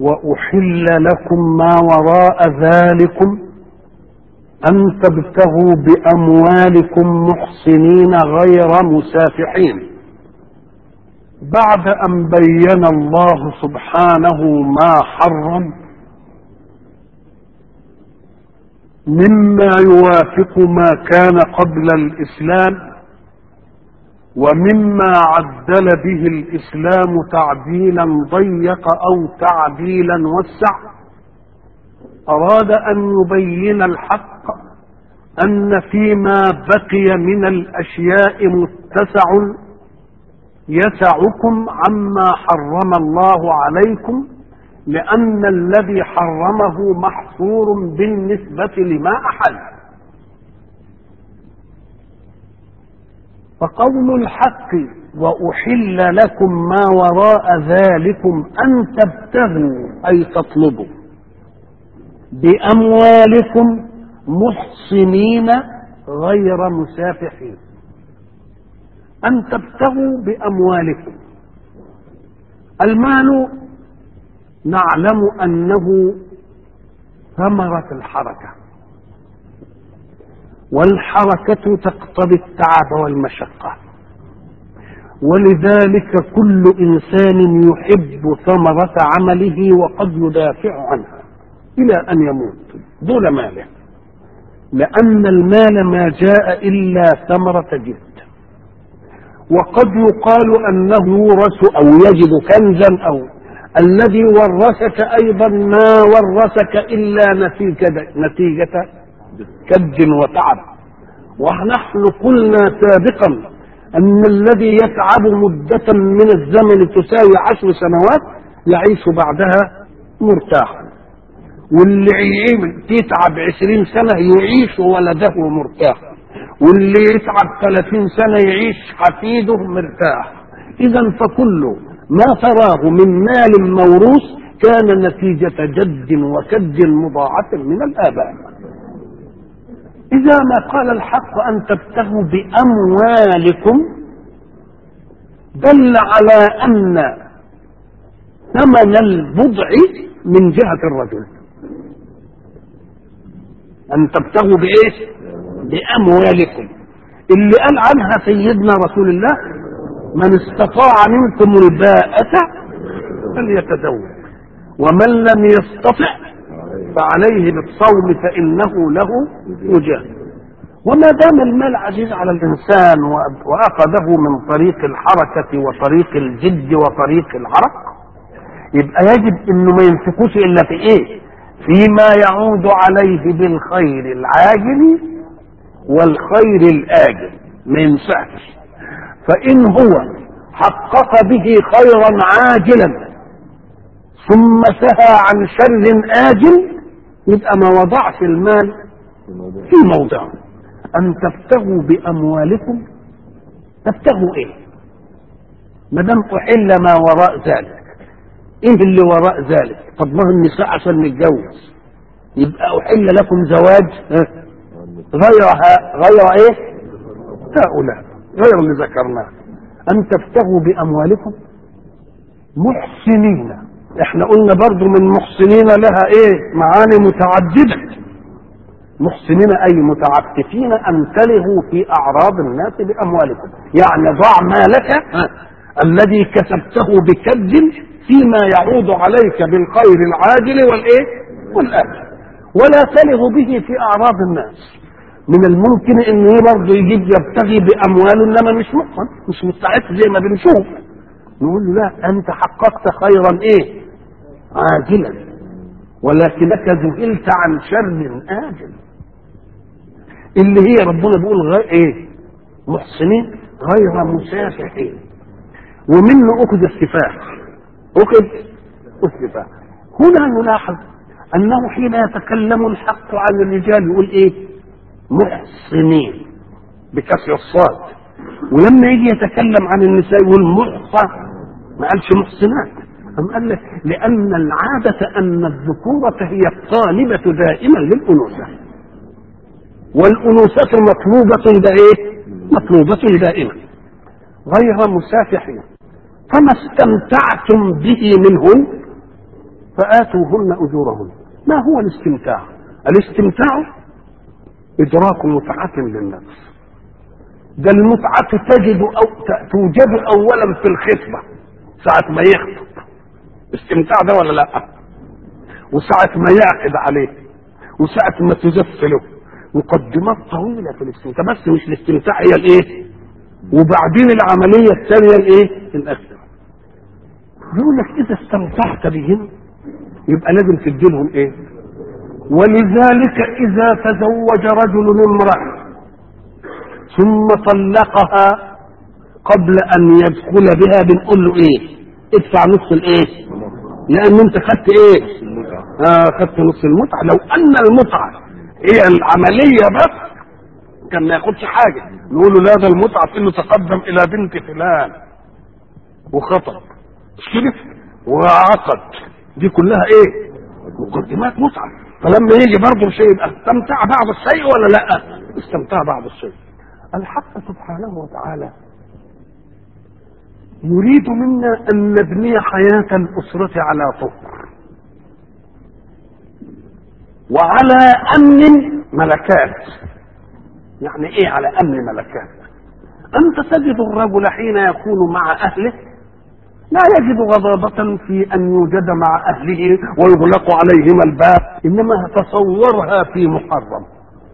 وأحل لكم ما وراء ذلكم أن تبتغوا بأموالكم محسنين غير مسافحين بعد أن بين الله سبحانه ما حرم مما يوافق ما كان قبل الإسلام ومما عدل به الإسلام تعديلا ضيق أو تعديلا وسع أراد أن يبين الحق أن فيما بقي من الأشياء متسع يسعكم عما حرم الله عليكم لأن الذي حرمه محصور بالنسبة لما أحل فقول الحق وأحل لكم ما وراء ذلكم أن تبتغوا أي تطلبوا بأموالكم محصنين غير مسافحين أن تبتغوا بأموالكم المال نعلم أنه ثمرة الحركة والحركة تقتضي التعب والمشقة ولذلك كل إنسان يحب ثمرة عمله وقد يدافع عنها إلى أن يموت دون ماله لأن المال ما جاء إلا ثمرة جد وقد يقال أنه يورث أو يجد كنزا أو الذي ورثك أيضا ما ورثك إلا نتيجة نتيجة كد وتعب ونحن قلنا سابقا أن الذي يتعب مدة من الزمن تساوي عشر سنوات يعيش بعدها مرتاحا واللي يتعب عشرين سنة يعيش ولده مرتاحا واللي يتعب ثلاثين سنة يعيش حفيده مرتاح إذا فكل ما تراه من مال موروث كان نتيجة جد وكد مضاعف من الآباء إذا ما قال الحق أن تبتغوا بأموالكم دل على أن ثمن البضع من جهة الرجل أن تبتغوا بإيش؟ بأموالكم اللي قال عنها سيدنا رسول الله من استطاع منكم الباءة فليتزوج ومن لم يستطع فعليه بالصوم فإنه له وجاه وما دام المال عزيز على الإنسان وأخذه من طريق الحركة وطريق الجد وطريق العرق يبقى يجب انه ما يمسكوش الا في ايه فيما يعود عليه بالخير العاجل والخير الآجل ما ينفعش فإن هو حقق به خيرا عاجلا ثم سهى عن شر آجل يبقى ما وضعش المال في موضعه أن تبتغوا بأموالكم تبتغوا إيه؟ ما دام أحل ما وراء ذلك إيه اللي وراء ذلك؟ طب ما هو النساء عشان نتجوز يبقى أحل لكم زواج غير غير إيه؟ هؤلاء غير اللي ذكرناه أن تبتغوا بأموالكم محسنين احنا قلنا برضو من محسنين لها ايه معاني متعددة محسنين اي متعففين ان تلغوا في اعراض الناس باموالكم يعني ضع مالك الذي كسبته بكد فيما يعود عليك بالخير العاجل والايه والاجل ولا تلغ به في اعراض الناس من الممكن ان ايه برضه يجيب يبتغي بامواله انما مش محسن مش مستعد زي ما بنشوف نقول له لا انت حققت خيرا ايه عاجلا ولكنك ذهلت عن شر آجل اللي هي ربنا بيقول غير ايه محسنين غير مسافحين ومنه اخذ السفاح اخذ السفاح هنا نلاحظ انه حين يتكلم الحق عن الرجال يقول ايه محسنين بكسر الصاد ولما يجي يتكلم عن النساء يقول محصى ما قالش محسنات أم قال لك لأن العادة أن الذكورة هي الطالبة دائما للأنوثة والأنوثة مطلوبة ده إيه؟ مطلوبة دائما غير مسافحين فما استمتعتم به منهن فآتوهن أجورهن ما هو الاستمتاع الاستمتاع إدراك متعة للنفس ده المتعة تجد أو توجد أولا في الخطبة ساعة ما يخطب استمتاع ده ولا لا وساعة ما يعقد عليه وساعة ما تزف له مقدمات طويلة في الاستمتاع بس مش الاستمتاع هي الايه وبعدين العملية الثانية الايه الأخيرة يقول لك إذا استمتعت بهم يبقى لازم تديلهم ايه ولذلك إذا تزوج رجل امرأة ثم طلقها قبل أن يدخل بها بنقول له ايه ادفع نص الايه لأن أنت خدت ايه آه خدت نص المتعة لو أن المتعة هي العملية بس كان ما ياخدش حاجة نقول له لا ده المتعة انه تقدم الى بنت فلان وخطب مش كده وعقد دي كلها ايه مقدمات متعة فلما يجي برضه شيء يبقى استمتع بعض الشيء ولا لا استمتع بعض الشيء الحق سبحانه وتعالى يريد منا ان نبني حياة الاسرة على طهر وعلى امن ملكات يعني ايه على امن ملكات انت تجد الرجل حين يكون مع اهله لا يجد غضابة في ان يوجد مع اهله ويغلق عليهما الباب انما تصورها في محرم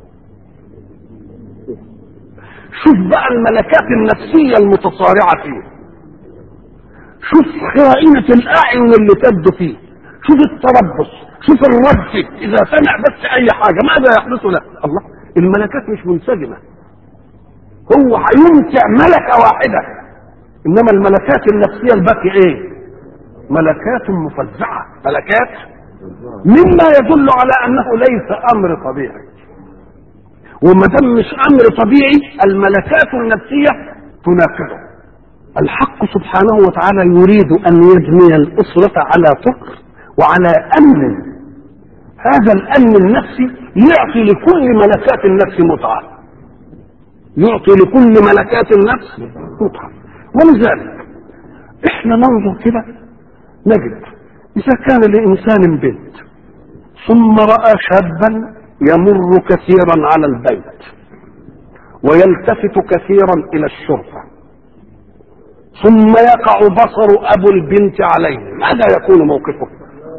شوف بقى الملكات النفسية المتصارعة فيه شوف خائنة الاعين اللي تبدو فيه شوف التربص شوف الرد اذا سمع بس اي حاجة ماذا يحدث له الله الملكات مش منسجمة هو هيمتع ملكة واحدة انما الملكات النفسية الباقي ايه ملكات مفزعة ملكات مما يدل على انه ليس امر طبيعي وما دام مش امر طبيعي الملكات النفسية تناقضه الحق سبحانه وتعالى يريد ان يبني الاسرة على فقر وعلى امن هذا الامن النفسي يعطي لكل ملكات النفس متعه يعطي لكل ملكات النفس متعه ولذلك احنا ننظر كده نجد اذا كان لانسان بنت ثم راى شابا يمر كثيرا على البيت ويلتفت كثيرا الى الشرطه ثم يقع بصر ابو البنت عليه ماذا يكون موقفه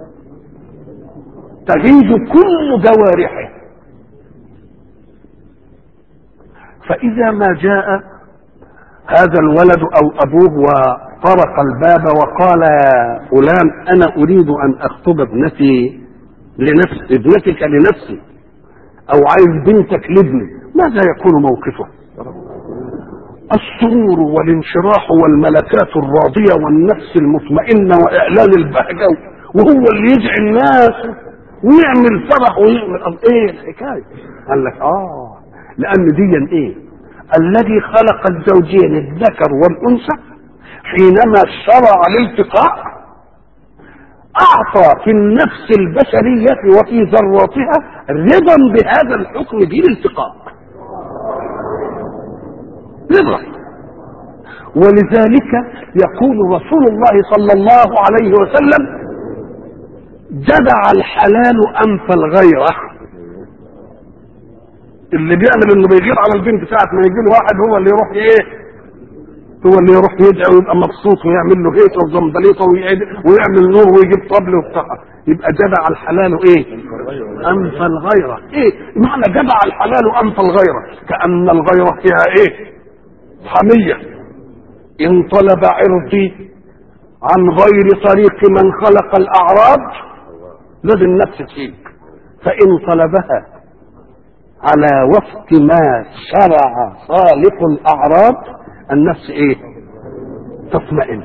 تغيظ كل جوارحه فإذا ما جاء هذا الولد أو أبوه وطرق الباب وقال يا فلان أنا أريد أن أخطب ابنتي لنفسي ابنتك لنفسي أو عايز بنتك لابني ماذا يكون موقفه؟ السرور والانشراح والملكات الراضية والنفس المطمئنة وإعلان البهجة وهو اللي يدعي الناس ويعمل فرح ويعمل ايه الحكايه قال لك اه لان دي ايه الذي خلق الزوجين الذكر والانثى حينما شرع الالتقاء اعطى في النفس البشريه وفي ذراتها رضا بهذا الحكم بالالتقاء رضا ولذلك يقول رسول الله صلى الله عليه وسلم جدع الحلال انف الغيرة اللي بيعمل انه بيغير على البنت ساعة ما يجي له واحد هو اللي يروح ايه هو اللي يروح يدعي ويبقى مبسوط ويعمل له هيصه وزنبليطه ويعمل نور ويجيب طبل وبتاع يبقى جدع الحلال ايه؟ انف الغيره، ايه؟ معنى جدع الحلال انف الغيره، كان الغيره فيها ايه؟ حميه ان طلب عرضي عن غير طريق من خلق الاعراض لازم نفس تسيب فإن طلبها على وفق ما شرع خالق الأعراض النفس إيه؟ تطمئن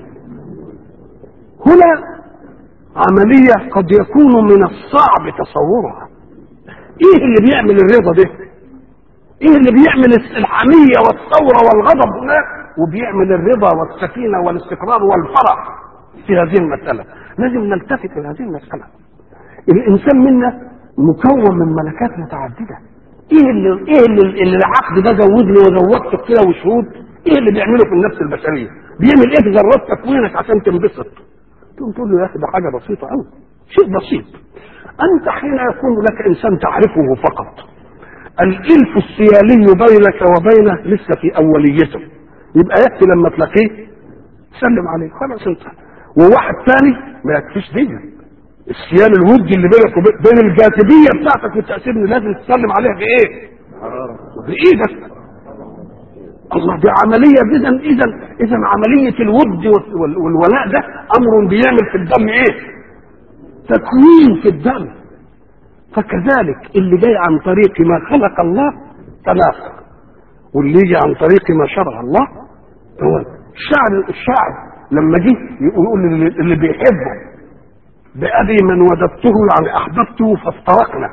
هنا عملية قد يكون من الصعب تصورها إيه اللي بيعمل الرضا ده؟ إيه اللي بيعمل الحمية والثورة والغضب هناك وبيعمل الرضا والسكينة والاستقرار والفرح في هذه المسألة لازم نلتفت إلى هذه المسألة الانسان منا مكون من ملكات متعدده ايه اللي ايه اللي, اللي العقد ده زودني وزودتك كده وشهود ايه اللي بيعمله في النفس البشريه بيعمل ايه في ذرات تكوينك عشان تنبسط تقوم تقول له يا اخي ده حاجه بسيطه قوي شيء بسيط انت حين يكون لك انسان تعرفه فقط الالف السيالي بينك وبينه لسه في اوليته يبقى يكفي لما تلاقيه سلم عليه خلاص انت وواحد ثاني ما يكفيش دي السيال الودي اللي بينك وبين بين الجاذبيه بتاعتك والتاثير اللي لازم تسلم عليها بايه؟ بايدك الله دي عمليه اذا اذا اذا عمليه الود وال- والولاء ده امر بيعمل في الدم ايه؟ تكوين في الدم فكذلك اللي جاي عن طريق ما خلق الله تناسق واللي يجي عن طريق ما شرع الله هو الشاعر الشاعر لما جه يقول اللي, اللي بيحبه بأبي من وددته يعني أحببته فافترقنا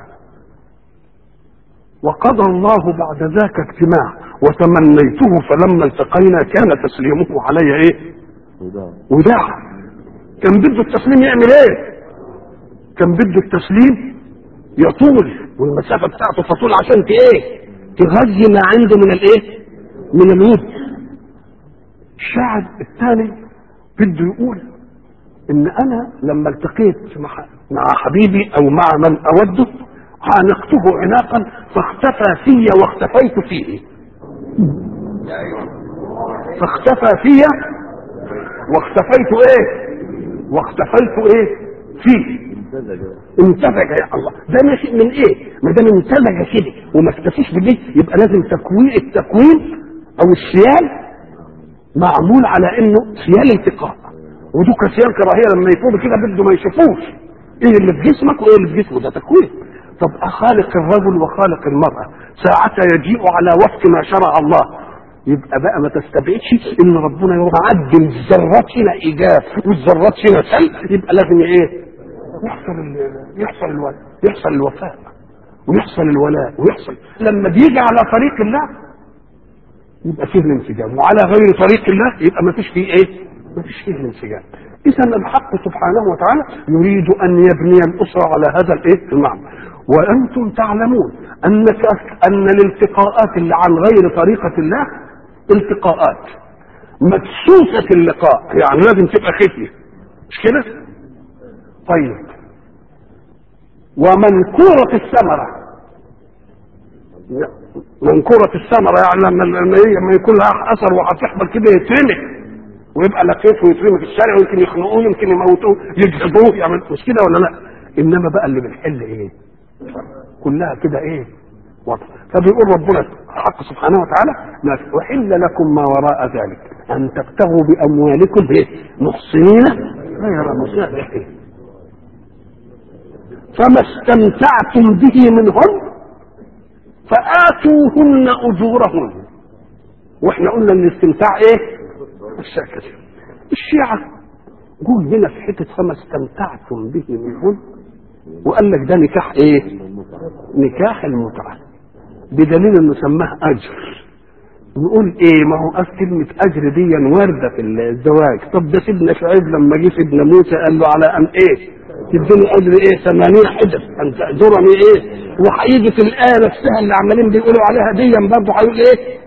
وقضى الله بعد ذاك اجتماع وتمنيته فلما التقينا كان تسليمه علي ايه وداع كان بده التسليم يعمل ايه كان بده التسليم يطول والمسافه بتاعته تطول عشان ت- ايه تغذي ما عنده من الايه من الود الشاعر الثاني بده يقول ان انا لما التقيت مع مع حبيبي او مع من اوده عانقته عناقا فاختفى في واختفيت فيه فاختفى في واختفيت ايه واختفيت ايه فيه امتزج يا الله ده ماشي من ايه ما دام امتزج كده وما اكتفيش بدي يبقى لازم تكوين التكوين او السيال معمول على انه سيال التقاء ودوك سيال كراهيه لما يفوض كده بده ما يشوفوش ايه اللي في جسمك وايه اللي في جسمه ده تكوين طب خالق الرجل وخالق المرأة ساعتها يجيء على وفق ما شرع الله يبقى بقى ما تستبعدش ان ربنا يروح عدل الذرات هنا ايجاب والذرات هنا سلب يبقى لازم ايه يحصل ال- يحصل الولاء يحصل الوفاء ويحصل الولاء ويحصل لما بيجي على طريق الله يبقى فيه الانسجام وعلى غير طريق الله يبقى ما فيش فيه ايه ما فيش فيه الانسجام اذا الحق سبحانه وتعالى يريد ان يبني الاسره على هذا الايه المعنى وانتم تعلمون ان ان الالتقاءات اللي عن غير طريقه الله التقاءات مدسوسه اللقاء يعني لازم تبقى خفيه مش كده طيب ومنكورة الثمرة منكورة الثمرة يعني لما لما إيه؟ لما يكون لها أثر وهتحضر كده يترمي ويبقى لقيته ويترمي في الشارع ويمكن يخنقوه يمكن يموتوه يجهضوه يعني مش كده ولا لا؟ إنما بقى اللي بنحل إيه؟ كلها كده إيه؟ وضع فبيقول ربنا الحق سبحانه وتعالى ما في- وحل لكم ما وراء ذلك أن تبتغوا بأموالكم إيه؟ محصنين غير مسافحين فما استمتعتم به منهن فآتوهن أجورهن واحنا قلنا ان الاستمتاع ايه؟ الشركة الشيعة قول هنا في حتة فما استمتعتم به منهن وقال لك ده نكاح ايه؟ نكاح المتعة بدليل انه سماه اجر نقول ايه ما هو أصل كلمة اجر دي وارده في الزواج طب ده سيدنا شعيب لما جه سيدنا موسى قال له على ان ايه تديني اجر ايه ثمانية حجر ان تأجرني ايه وهيجي في الايه نفسها اللي عمالين بيقولوا عليها دي برضه هيقول ايه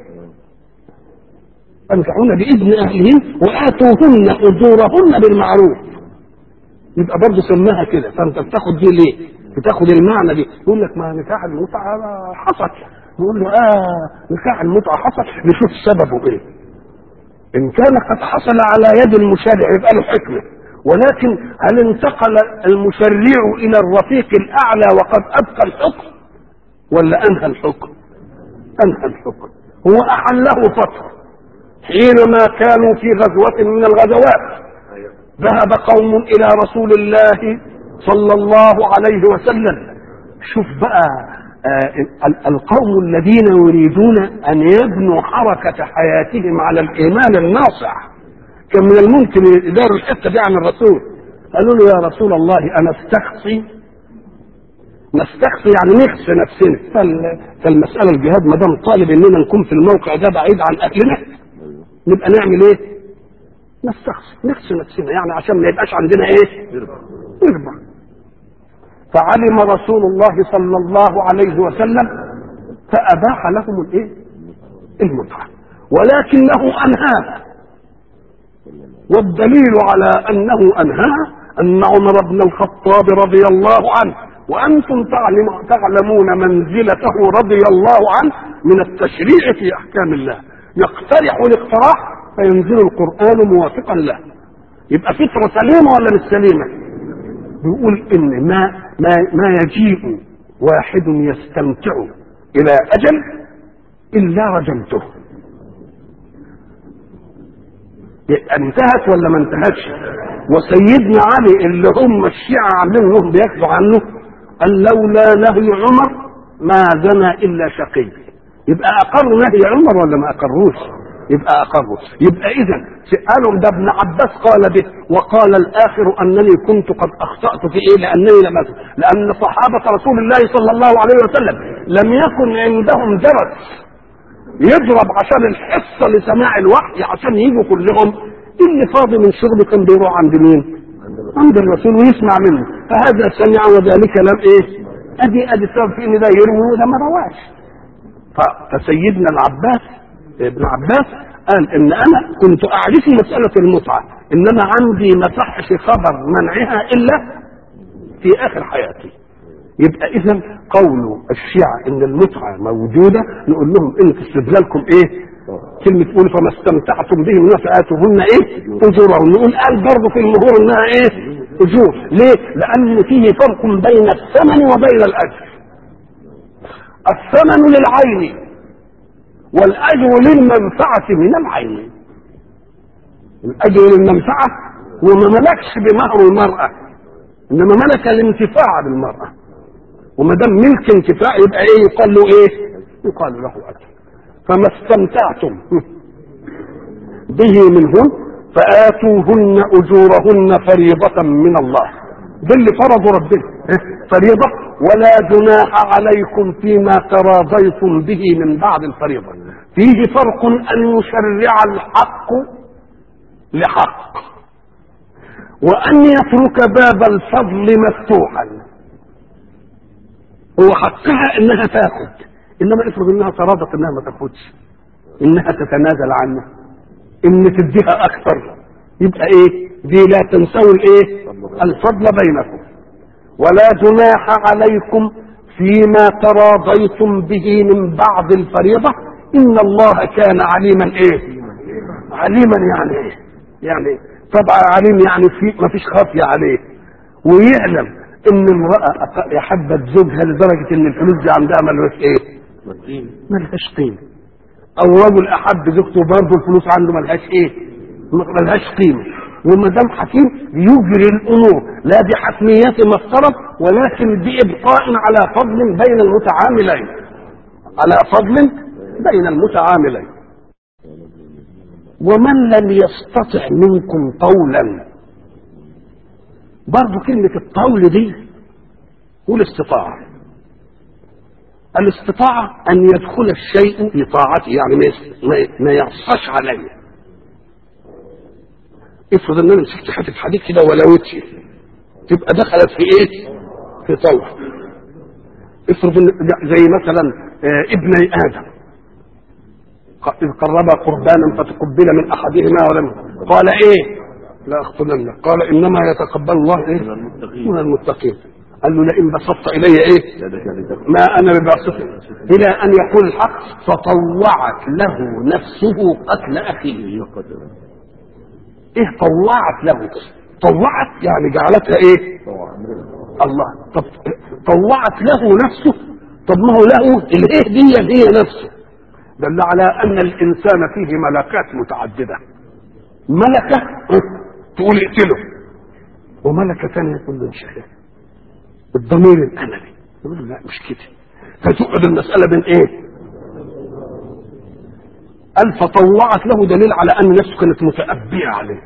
انكحون باذن اهلهن واتوهن اجورهن بالمعروف يبقى برضه سماها كده فانت بتاخد دي ليه؟ بتاخد المعنى دي يقول لك ما نكاح المتعه حصل نقول له اه نكاح المتعه حصل نشوف سببه ايه ان كان قد حصل على يد المشرع يبقى له حكمه ولكن هل انتقل المشرع الى الرفيق الاعلى وقد ابقى الحكم ولا انهى الحكم انهى الحكم هو احله فتره حينما كانوا في غزوه من الغزوات ذهب قوم الى رسول الله صلى الله عليه وسلم شوف بقى آه ال- القوم الذين يريدون ان يبنوا حركه حياتهم على الايمان الناصع كان من الممكن يداروا الحته دي عن الرسول قالوا له يا رسول الله انا استخصي نستخفي يعني نخفي نفسنا فال- فالمساله الجهاد ما دام طالب اننا نكون في الموقع ده بعيد عن اهلنا نبقى نعمل ايه؟ نستخفي نخفي نفسنا يعني عشان ما يبقاش عندنا ايه؟ نربع فعلم رسول الله صلى الله عليه وسلم فاباح لهم الايه؟ المتعه ولكنه انهاها والدليل على انه انهاها ان عمر بن الخطاب رضي الله عنه وانتم تعلم تعلمون منزلته رضي الله عنه من التشريع في احكام الله يقترح الاقتراح فينزل القران موافقا له يبقى فطره سليمه ولا مش سليمه؟ بيقول ان ما ما ما يجيء واحد يستمتع الى اجل الا رجمته انتهت ولا ما انتهتش وسيدنا علي اللي هم الشيعة عاملين لهم بياخدوا عنه قال لولا نهي عمر ما زنى الا شقي يبقى اقر نهي عمر ولا ما اقروش يبقى اقروا يبقى اذا قالوا ده ابن عباس قال به وقال الاخر انني كنت قد اخطات في ايه لانني لم أسل. لان صحابه رسول الله صلى الله عليه وسلم لم يكن عندهم جرس يضرب عشان الحصه لسماع الوحي عشان يجوا كلهم اللي فاضي من شغله كان بيروح عند مين؟ عند الرسول ويسمع منه فهذا سمع وذلك لم ايه؟ ادي ادي السبب في ان ده يروي وده ما رواش فسيدنا العباس ابن عباس قال ان انا كنت اعرف مساله المتعه انما عندي ما صحش خبر منعها الا في اخر حياتي يبقى اذا قول الشيعة ان المتعة موجودة نقول لهم ان في استدلالكم ايه كلمة تقول فما استمتعتم به من فآتوهن ايه اجورهن نقول قال برضه في المهور انها ايه اجور ليه لان فيه فرق بين الثمن وبين الاجر الثمن للعين والاجر للمنفعة من العين الاجر للمنفعة وما ملكش بمهر المرأة انما ملك الانتفاع بالمرأة وما دام ملك انتفاع يبقى ايه يقال له ايه؟ يقال له اجر فما استمتعتم به منهن فآتوهن أجورهن فريضة من الله ده اللي فرض ربنا فريضة ولا جناح عليكم فيما تراضيتم به من بعد الفريضة فيه فرق أن يشرع الحق لحق وأن يترك باب الفضل مفتوحا هو حقها انها تاخد انما افرض انها تراضت انها ما تاخدش انها تتنازل عنه ان تديها اكثر يبقى ايه دي لا تنسوا الايه الفضل بينكم ولا جناح عليكم فيما تراضيتم به من بعض الفريضة إن الله كان عليما إيه؟ عليما يعني إيه؟ يعني إيه؟ طبعا عليم يعني في ما فيش خافية عليه ويعلم إن امرأة حبت زوجها لدرجة إن الفلوس دي عندها ملهاش إيه؟ ملهاش قيمة أو رجل أحب زوجته برضه الفلوس عنده ملهاش إيه؟ ملهاش قيمة وما دام حكيم يجري الامور لا بحتميات ما افترض ولكن بابقاء على فضل بين المتعاملين على فضل بين المتعاملين ومن لم يستطع منكم طولا برضو كلمة الطول دي هو الاستطاعة الاستطاعة أن يدخل الشيء في طاعته يعني ما يعصاش عليه افرض ان انا مسكت حته حديد كده ولوتش تبقى دخلت في ايه؟ في طوع افرض ان زي مثلا ابني ادم اذ قربا قربانا فتقبل من احدهما ولم قال ايه؟ لا اقتلنك قال انما يتقبل الله ايه؟ من المتقين قال له لئن بسطت الي ايه؟ ما انا بباسط الى ان يقول الحق فطوعت له نفسه قتل اخيه ايه طوعت له طوعت يعني جعلتها ايه الله طب طوعت له نفسه طب ما هو له الايه دي هي نفسه دل على ان الانسان فيه ملكات متعدده ملكه تقول اقتله وملكه ثانيه تقول له مش الضمير الانبي يقول لا مش كده فتقعد المساله بين ايه قال فطوعت له دليل على ان نفسه كانت متأبية عليه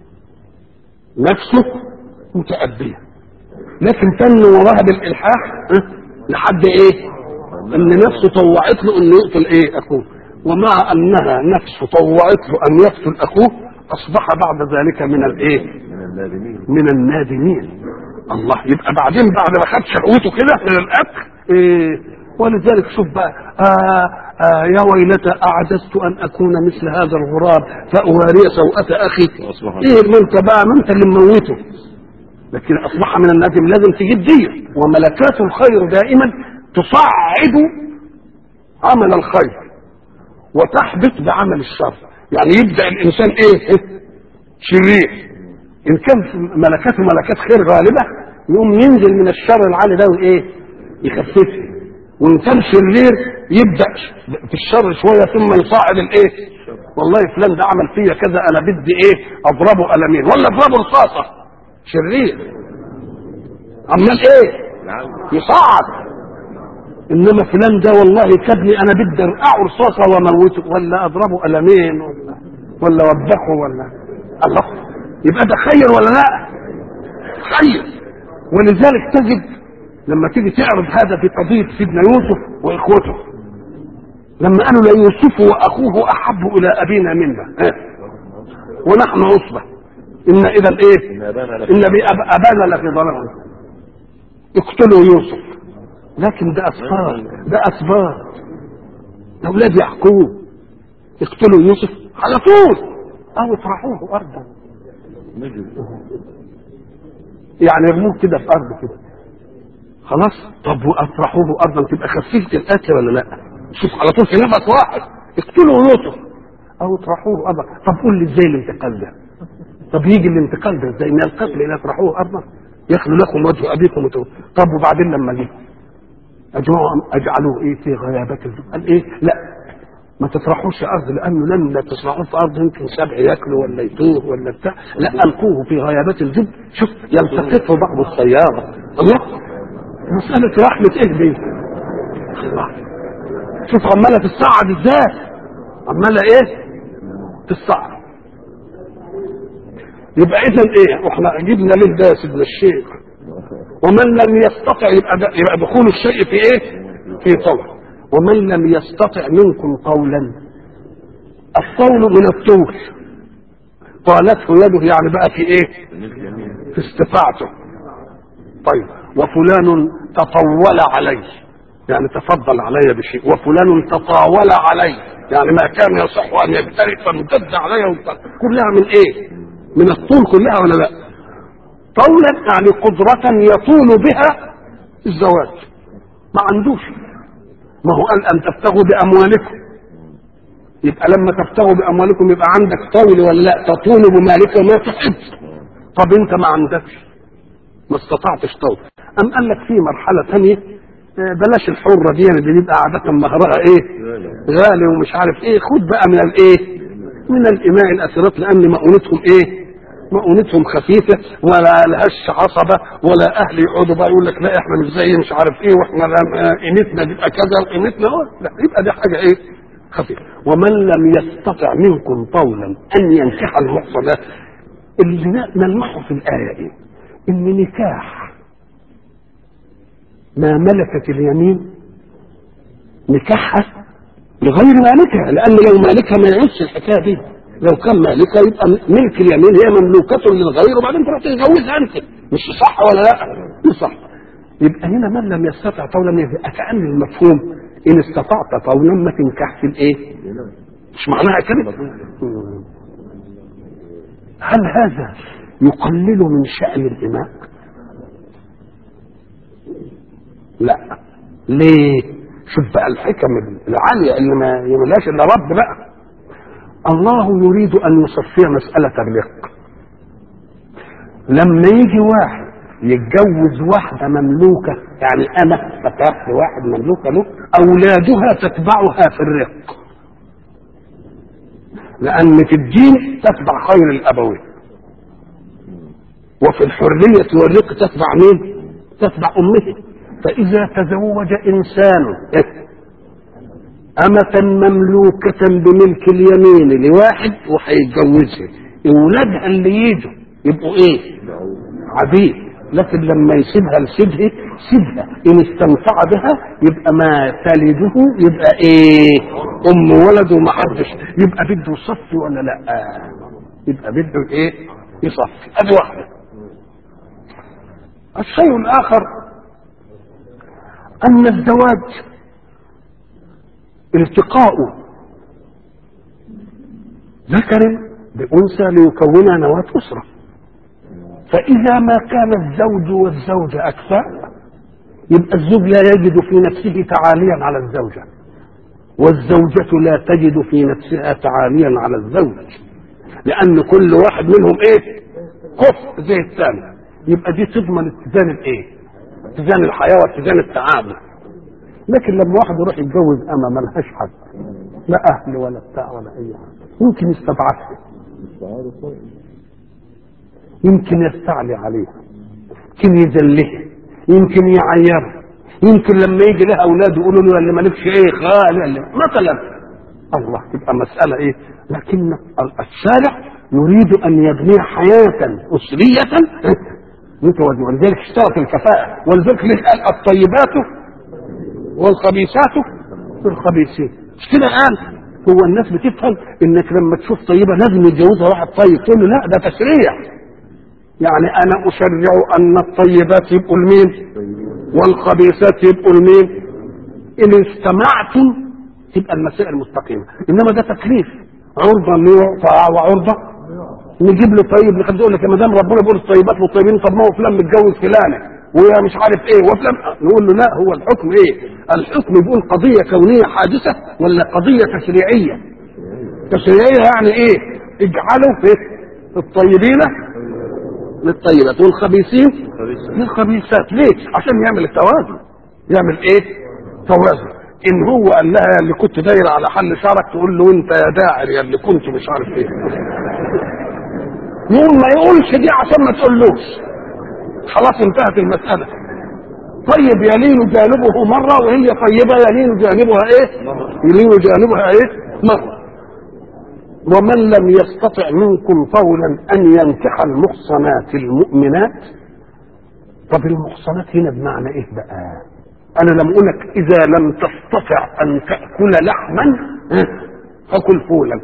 نفسه متأبية لكن تن وراها بالإلحاح لحد ايه ان نفسه طوعت له انه يقتل ايه اخوه ومع انها نفسه طوعت له ان يقتل اخوه اصبح بعد ذلك من الايه من النادمين من النادمين الله يبقى بعدين بعد ما خد شهوته كده من الاكل إيه ولذلك شوف بقى آه آه يا ويلتى أعجزت أن أكون مثل هذا الغراب فأواري سوءة أخي وأصبح إيه اللي أنت بقى ما أنت اللي مموته لكن اصبح من اللازم لازم تجيب دي وملكات الخير دائما تصعد عمل الخير وتحبط بعمل الشر يعني يبدا الانسان ايه شرير ان كان ملكاته ملكات خير غالبه يقوم ينزل من الشر العالي ده وايه يخففه وان كان شرير يبدا في الشر شويه ثم يصعد الايه والله فلان ده عمل فيا كذا انا بدي ايه اضربه قلمين ولا اضربه رصاصه شرير عمال ايه يصعد انما فلان ده والله كدني انا بدي ارقعه رصاصه واموته ولا اضربه قلمين ولا ولا وبخه ولا الله يبقى ده خير ولا لا خير ولذلك تجد لما تيجي تعرض هذا في قضيه سيدنا يوسف واخوته لما قالوا ليوسف واخوه احب الى ابينا منا ونحن عصبه ان اذا الايه ان ابانا لفي ضلال اقتلوا يوسف لكن ده اسباب ده اسباب ده اولاد يعقوب اقتلوا يوسف على طول او اطرحوه ارضا يعني يرموه كده في ارض كده خلاص طب واطرحوه ارضا تبقى خففت القتل ولا لا شوف على طول في نفس واحد اقتلوا يوسف او اطرحوه ارضا طب قول لي ازاي الانتقال ده طب يجي الانتقال ده ازاي من القتل الى اطرحوه ارضا يخلو لكم وجه ابيكم وتو. طب وبعدين لما جه اجعلوه ايه في غيابات الجب قال ايه لا ما تطرحوش ارض لانه لما تطرحوه في ارض يمكن سبع ياكلوا ولا يتوه ولا بتاع لا القوه في غيابات الجب شوف يلتقطه بعض السياره الله مساله رحمه ايه دي الله شوف عماله تتصعد ازاي عماله ايه تتصعد يبقى اذا ايه احنا جبنا ليه ده سيدنا الشيخ ومن لم يستطع يبقى, يبقى دخول الشيء في ايه في طول ومن لم يستطع منكم قولا الطول من الطول قالته يده يعني بقى في ايه في استطاعته طيب وفلان تطول علي يعني تفضل علي بشيء وفلان تطاول علي يعني ما كان يصح ان يبترك فامتد علي كلها من ايه من الطول كلها ولا لا طولا يعني قدرة يطول بها الزواج ما عندوش ما هو قال ان تبتغوا باموالكم يبقى لما تبتغوا باموالكم يبقى عندك طول ولا لا تطول بمالك ما تحب طب انت ما عندكش ما استطعتش طول ام قال لك في مرحله ثانيه بلاش الحره دي اللي بيبقى عاده مهرها ايه غالي ومش عارف ايه خد بقى من الايه من الاماء الاسرات لان مؤونتهم ايه مؤونتهم خفيفه ولا لهاش عصبه ولا اهل يقعدوا بقى يقول لك لا احنا مش زي مش عارف ايه واحنا قيمتنا تبقى كذا قيمتنا لا يبقى دي حاجه ايه خفيفه ومن لم يستطع منكم طولا ان ينكح المحصنات اللي نلمحه في الايه ايه ان نكاح ما ملكت اليمين نكاحها لغير مالكها لان لو مالكها ما يعيش الحكايه دي لو كان مالكها يبقى ملك اليمين هي مملوكة للغير وبعدين تروح تتجوزها انت مش صح ولا لا؟ صح يبقى هنا من لم يستطع طولا يبقى كأن المفهوم ان استطعت طولا ما تنكحش الايه؟ مش معناها كده؟ هل هذا يقلل من شأن الإماء؟ لا ليه؟ شوف بقى الحكم العالية اللي ما يملاش إلا رب بقى الله يريد ان يصفي مسألة الرق لما يجي واحد يتجوز واحدة مملوكة يعني أنا فتاة لواحد مملوكة له أولادها تتبعها في الرق لأن في الدين تتبع خير الأبوين وفي الحرية والرق تتبع مين؟ تتبع أمه فإذا تزوج إنسان أمة مملوكة بملك اليمين لواحد وهيتجوزها أولادها اللي يجوا يبقوا إيه؟ عبيد لكن لما يسيبها لسيبها سيبها إن استمتع بها يبقى ما تلده يبقى إيه؟ أم ولد وما حدش يبقى بده يصفي ولا لا؟ يبقى بده إيه؟ يصفي أدي واحدة الشيء الآخر أن الزواج التقاء ذكر بأنثى ليكون نواة أسرة فإذا ما كان الزوج والزوجة أكفاء يبقى الزوج لا يجد في نفسه تعاليا على الزوجة والزوجة لا تجد في نفسها تعاليا على الزوج لأن كل واحد منهم إيه؟ كفء زي الثاني يبقى دي تضمن اتزان الإيه؟ اتزان الحياة واتزان التعامل لكن لما واحد يروح يتجوز أما ملهاش حد لا أهل ولا بتاع ولا أي حاجة يمكن يستضعفها يمكن يستعلي عليها يمكن يذلها يمكن يعيرها يمكن لما يجي لها اولاد يقولوا له اللي مالكش ايه خال اللي مثلا الله تبقى مساله ايه لكن الشارع يريد ان يبني حياه اسريه متوازنه ولذلك اشترط الكفاءه ولذلك قال الطيبات والخبيثات والخبيثين مش كده قال هو الناس بتفهم انك لما تشوف طيبه لازم يتجوزها واحد طيب تقول له لا ده تشريع يعني انا اشرع ان الطيبات يبقوا لمين والخبيثات يبقوا لمين ان استمعتم تبقى المسائل مستقيمه انما ده تكليف عرضه ليعطى وعرضه نجيب له طيب لقد يقول لك يا مدام ربنا بيقول الطيبات والطيبين طب ما هو فلان متجوز فلانه ويا مش عارف ايه وفلان نقول له لا هو الحكم ايه؟ الحكم بيقول قضيه كونيه حادثه ولا قضيه تشريعيه؟ تشريعيه يعني ايه؟ اجعلوا في الطيبين للطيبات والخبيثين للخبيثات ليه؟ عشان يعمل التوازن يعمل ايه؟ توازن ان هو قال لها يا اللي كنت داير على حل شعرك تقول له انت يا داعر يا اللي كنت مش عارف ايه يقول ما يقولش دي عشان ما تقولوش خلاص انتهت المسألة طيب يلين جانبه مرة وهي طيبة يلين جانبها ايه يلين جانبها ايه مرة ومن لم يستطع منكم طولا ان ينكح المحصنات المؤمنات طب المحصنات هنا بمعنى ايه بقى انا لم اقول لك اذا لم تستطع ان تاكل لحما فكل فولا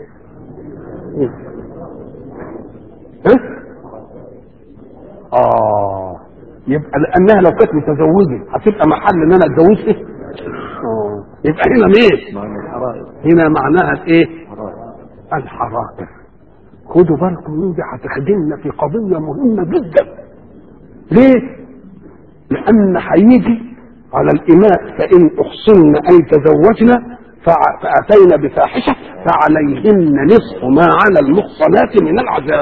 اه يبقى لانها لو كانت متزوجه هتبقى محل ان انا اتجوز ايه اه يبقى هنا مين هنا معناها ايه الحرائر خدوا بالكم من دي هتخدمنا في قضيه مهمه جدا ليه لان هيجي على الإماء فإن أحصن أي تزوجنا فأتينا بفاحشة فعليهن نصف ما على المحصنات من العذاب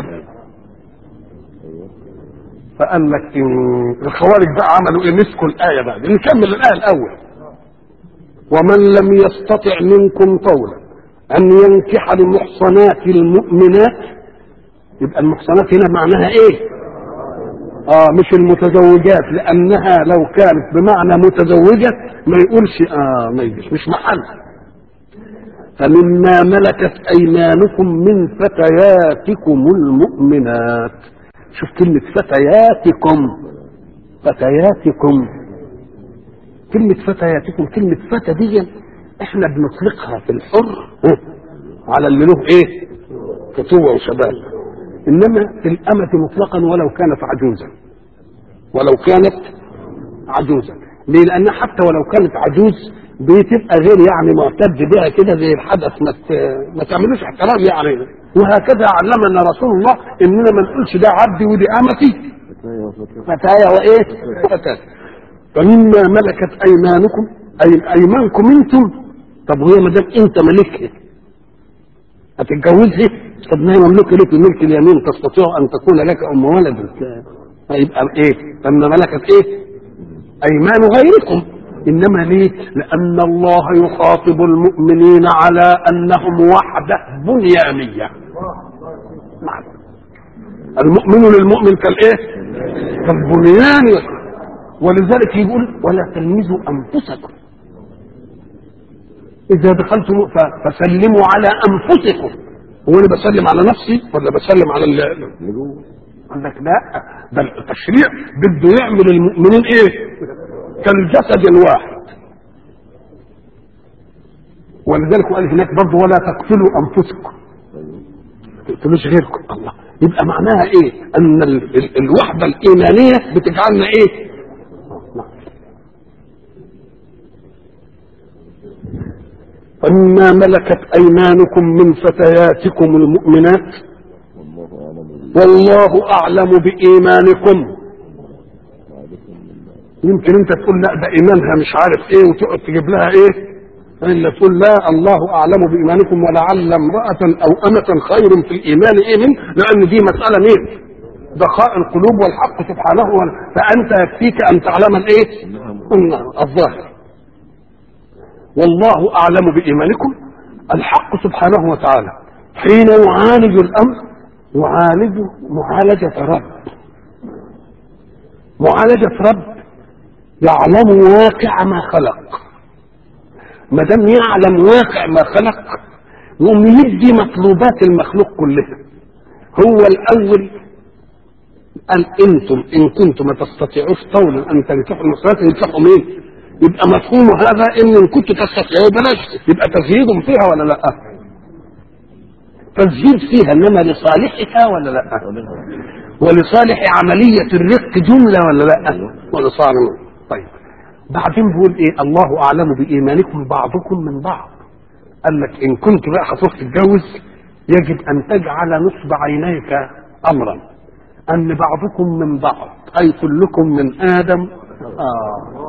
فقال لك إن الخوارج بقى عملوا ايه مسكوا الآية بقى نكمل الآية الأول ومن لم يستطع منكم طولا أن ينكح المحصنات المؤمنات يبقى المحصنات هنا معناها ايه؟ اه مش المتزوجات لانها لو كانت بمعنى متزوجه ما يقولش اه ما يجيش مش محل فمما ملكت ايمانكم من فتياتكم المؤمنات شوف كلمة فتياتكم فتياتكم كلمة فتياتكم كلمة فتى دي احنا بنطلقها في الحر على اللي له ايه فتوة وشباب انما في الامة مطلقا ولو كانت عجوزا ولو كانت عجوزا ليه لان حتى ولو كانت عجوز بتبقى غير يعني معتد بها كده زي الحدث ما ما تعملوش احترام يعني وهكذا علمنا رسول الله اننا ما نقولش ده عبدي ودي امتي فتايا وايه فتاة فمما ملكت ايمانكم اي ايمانكم انتم طب وهي ما دام انت ملكها هتتجوزها طب ما هي مملوكه لك ملك اليمين تستطيع ان تكون لك ام ولد يبقى ايه لما ملكت ايه ايمان غيركم انما ليه لان الله يخاطب المؤمنين على انهم وحده بنيانيه المؤمن للمؤمن كالايه كالبنيان ولذلك يقول ولا تلمزوا انفسكم اذا دخلتم فسلموا على انفسكم هو انا بسلم على نفسي ولا بسلم على اللي قال لك لا ده التشريع بده يعمل المؤمنين ايه كالجسد الواحد ولذلك قال هناك برضه ولا تقتلوا انفسكم تقتلوش غيركم الله يبقى معناها ايه ان ال ال الوحده الايمانيه بتجعلنا ايه فمما ملكت ايمانكم من فتياتكم المؤمنات والله اعلم بايمانكم يمكن انت تقول لا ده ايمانها مش عارف ايه وتقعد تجيب لها ايه الا تقول لا الله اعلم بايمانكم ولعل امراه او امه خير في الايمان ايه من لان دي مساله مين دقاء القلوب والحق سبحانه وتعالى فانت يكفيك ان تعلم الايه الظاهر والله اعلم بايمانكم الحق سبحانه وتعالى حين يعالج الامر يعالج معالجه رب معالجه رب يعلم واقع ما خلق ما دام يعلم واقع ما خلق يقوم يدي مطلوبات المخلوق كلها هو الاول قال انتم ان كنتم ما تستطيعوش طولا ان تنكحوا المسلمات تنكحوا مين؟ يبقى مفهوم هذا ان ان كنتوا تستطيعوا بلاش يبقى تزهيد فيها ولا لا؟ تزهيد فيها انما لصالحها ولا لا؟ ولصالح عملية الرق جملة ولا لا؟ ولصالح طيب بعدين بيقول ايه الله اعلم بايمانكم بعضكم من بعض قال لك ان كنت بقى هتروح تتجوز يجب ان تجعل نصب عينيك امرا ان بعضكم من بعض اي كلكم من ادم آه.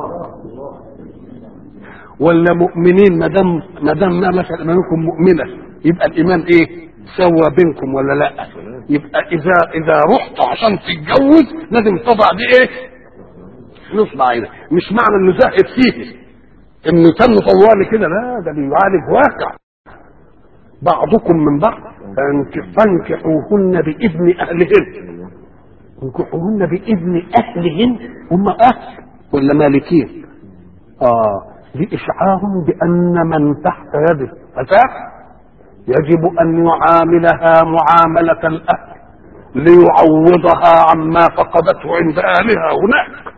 ولا مؤمنين ما دام ما دام ملك ايمانكم مؤمنه يبقى الايمان ايه سوى بينكم ولا لا يبقى اذا اذا رحت عشان تتجوز لازم تضع دي ايه نصب عينك مش معنى انه زهد فيه انه تم طوالي كده لا ده بيعالج واقع بعضكم من بعض فانكحوهن باذن اهلهن انكحوهن باذن اهلهن هم اهل ولا مالكين اه لاشعار بان من تحت يده فتاه يجب ان يعاملها معامله الاهل ليعوضها عما فقدته عند اهلها هناك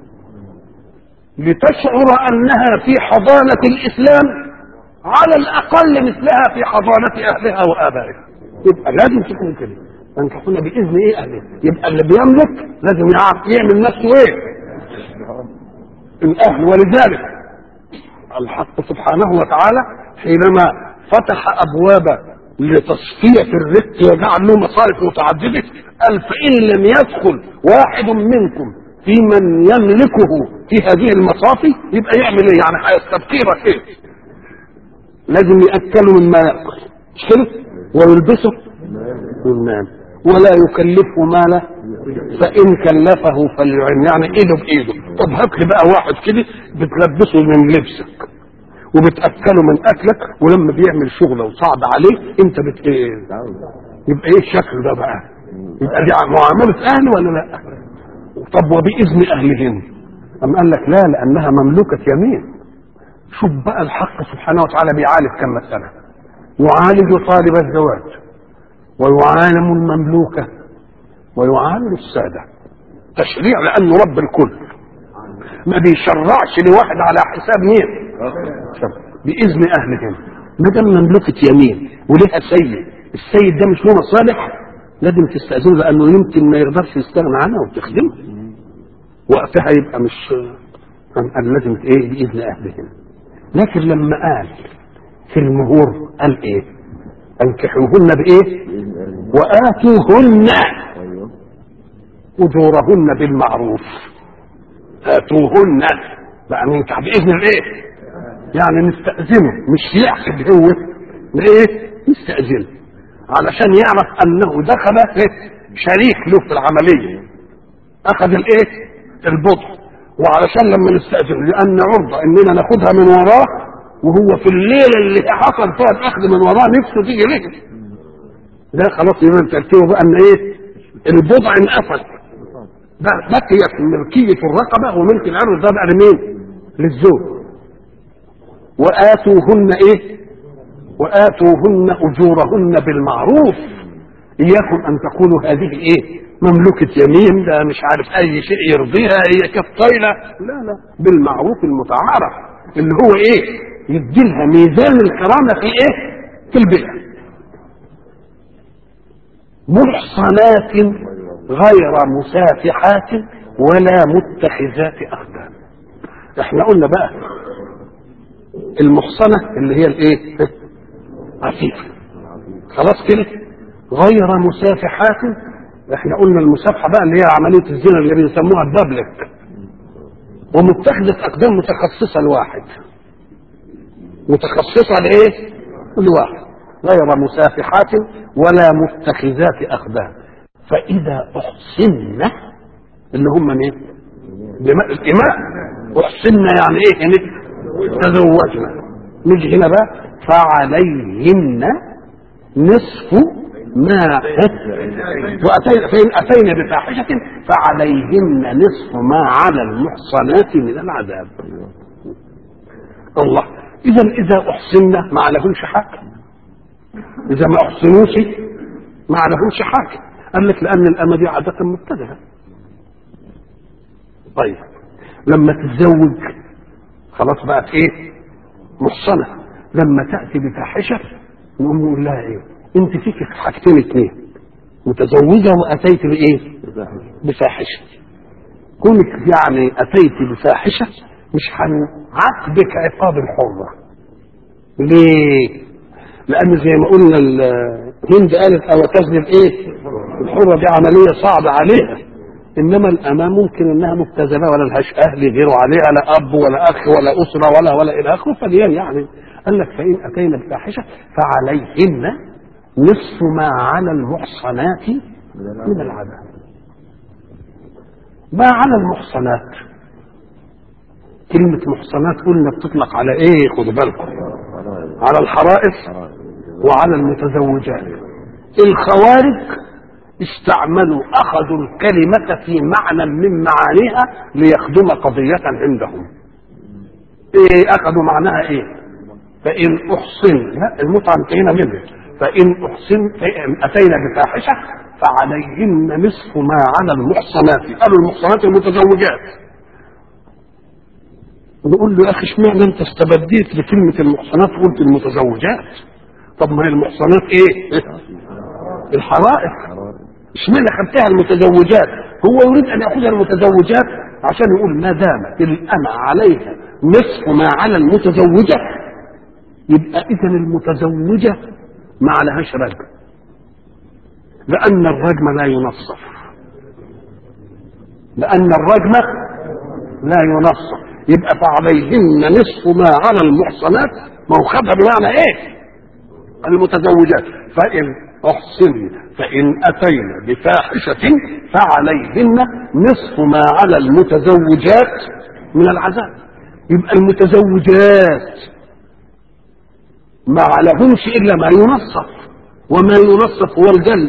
لتشعر انها في حضانه الاسلام على الاقل مثلها في حضانه اهلها وابائها يبقى لازم تكون كده تنكحون باذن ايه اهله يبقى اللي بيملك لازم يعرف يعمل نفسه ايه الاهل ولذلك الحق سبحانه وتعالى حينما فتح ابواب لتصفيه الرق وجعل له مصارف متعدده قال فان لم يدخل واحد منكم في من يملكه في هذه المصافي يبقى يعمل ايه يعني هيستبقي ايه لازم ياكله مما ياكل مش كده ويلبسه مما ولا يكلفه ماله فان كلفه فليعن يعني ايده بايده طب هات لي بقى واحد كده بتلبسه من لبسك وبتاكله من اكلك ولما بيعمل شغله وصعب عليه انت بت ايه يبقى ايه الشكل ده بقى يبقى دي معامله اهل ولا لا طب وباذن اهلهن أم قال لك لا لانها مملوكه يمين شوف بقى الحق سبحانه وتعالى بيعالج كم مساله يعالج طالب الزواج ويعالم المملوكه ويعامل الساده تشريع لانه رب الكل ما بيشرعش لواحد على حساب مين باذن اهلهم ما دام مملكه يمين ولها سيد السيد ده مش له مصالح لازم تستاذنه لانه يمكن ما يقدرش يستغنى عنها وتخدمه وقتها يبقى مش قال لازم ايه باذن اهلهم لكن لما قال في المهور قال ايه انكحوهن بايه واتوهن اجورهن بالمعروف اتوهن بقى ننكح باذن الايه يعني نستاذنه مش يحسب هو ايه نستاذنه علشان يعرف انه دخل شريك له في العمليه اخذ الايه البضع وعلشان لما نستاذن لان عرضه اننا ناخدها من وراه وهو في الليله اللي حصل فيها الاخذ من وراه نفسه تيجي ليه ده خلاص يبقى ترتيبه بقى ان ايه البضع انقفل ده بقيت ملكيه الرقبه وملك العرض ده بقى لمين؟ للزوج واتوهن ايه؟ واتوهن اجورهن بالمعروف اياكم ان تقولوا هذه ايه؟ مملوكة يمين ده مش عارف اي شيء يرضيها هي كالطايلة لا لا بالمعروف المتعارف اللي هو ايه يديلها ميزان الكرامة في ايه في البيع محصنات غير مسافحات ولا متخذات اخدان احنا قلنا بقى المحصنة اللي هي الايه عفيفة خلاص كده غير مسافحات احنا قلنا المسافحه بقى اللي هي عمليه الزنا اللي بيسموها الدبلك ومتخذه اقدام متخصصه لواحد متخصصه لايه؟ لواحد غير مسافحات ولا متخذات اقدام فاذا احسن اللي هم مين؟ بماء الاماء احسن يعني ايه؟ يعني تزوجنا نيجي هنا بقى فعليهن نصف ما وأتينا فإن أتينا بفاحشة فعليهن نصف ما على المحصنات من العذاب الله إذا إذا أحسنا ما عليهمش حاجة إذا ما أحسنوش ما عليهمش حاجة قال لك لأن الأمة دي عادة مبتدئة طيب لما تتزوج خلاص بقت إيه محصنة لما تأتي بفاحشة نقوم نقول لها إيه أنت فيك حاجتين اتنين متزوجة وأتيت بإيه بفاحشة كونك يعني أتيت بفاحشة مش هنعاقبك عقاب الحرة ليه؟ لأن زي ما قلنا الهند قالت أو تذنب إيه؟ الحرة دي عملية صعبة عليها إنما الأمام ممكن إنها مبتذلة ولا لهاش أهل يغيروا عليها لا أب ولا أخ ولا أسرة ولا ولا إلى آخره فدي يعني قال لك فإن أتينا بفاحشة فعليهن نصف ما على المحصنات من العذاب ما على المحصنات كلمة محصنات قلنا بتطلق على ايه خدوا بالكم على الحرائص وعلى المتزوجات الخوارج استعملوا اخذوا الكلمة في معنى من معانيها ليخدم قضية عندهم ايه اخذوا معناها ايه فان احصن لا المتعة انتهينا منه فان احصن فإن اتينا بفاحشة فعليهن نصف ما على المحصنات قالوا المحصنات المتزوجات نقول له يا اخي اشمعنى انت استبديت بكلمه المحصنات وقلت المتزوجات طب ما هي المحصنات ايه الحرائق اشمعنى خدتها المتزوجات هو يريد ان ياخذها المتزوجات عشان يقول ما دامت الامة عليها نصف ما على المتزوجة يبقى اذا المتزوجة ما عليهاش رجم لان الرجم لا ينصف لان الرجم لا ينصف يبقى فعليهن نصف ما على المحصنات ما هو خدها بمعنى ايه المتزوجات فان احسن فان اتينا بفاحشه فعليهن نصف ما على المتزوجات من العذاب يبقى المتزوجات ما عليهمش الا ما ينصف وما ينصف هو الجلد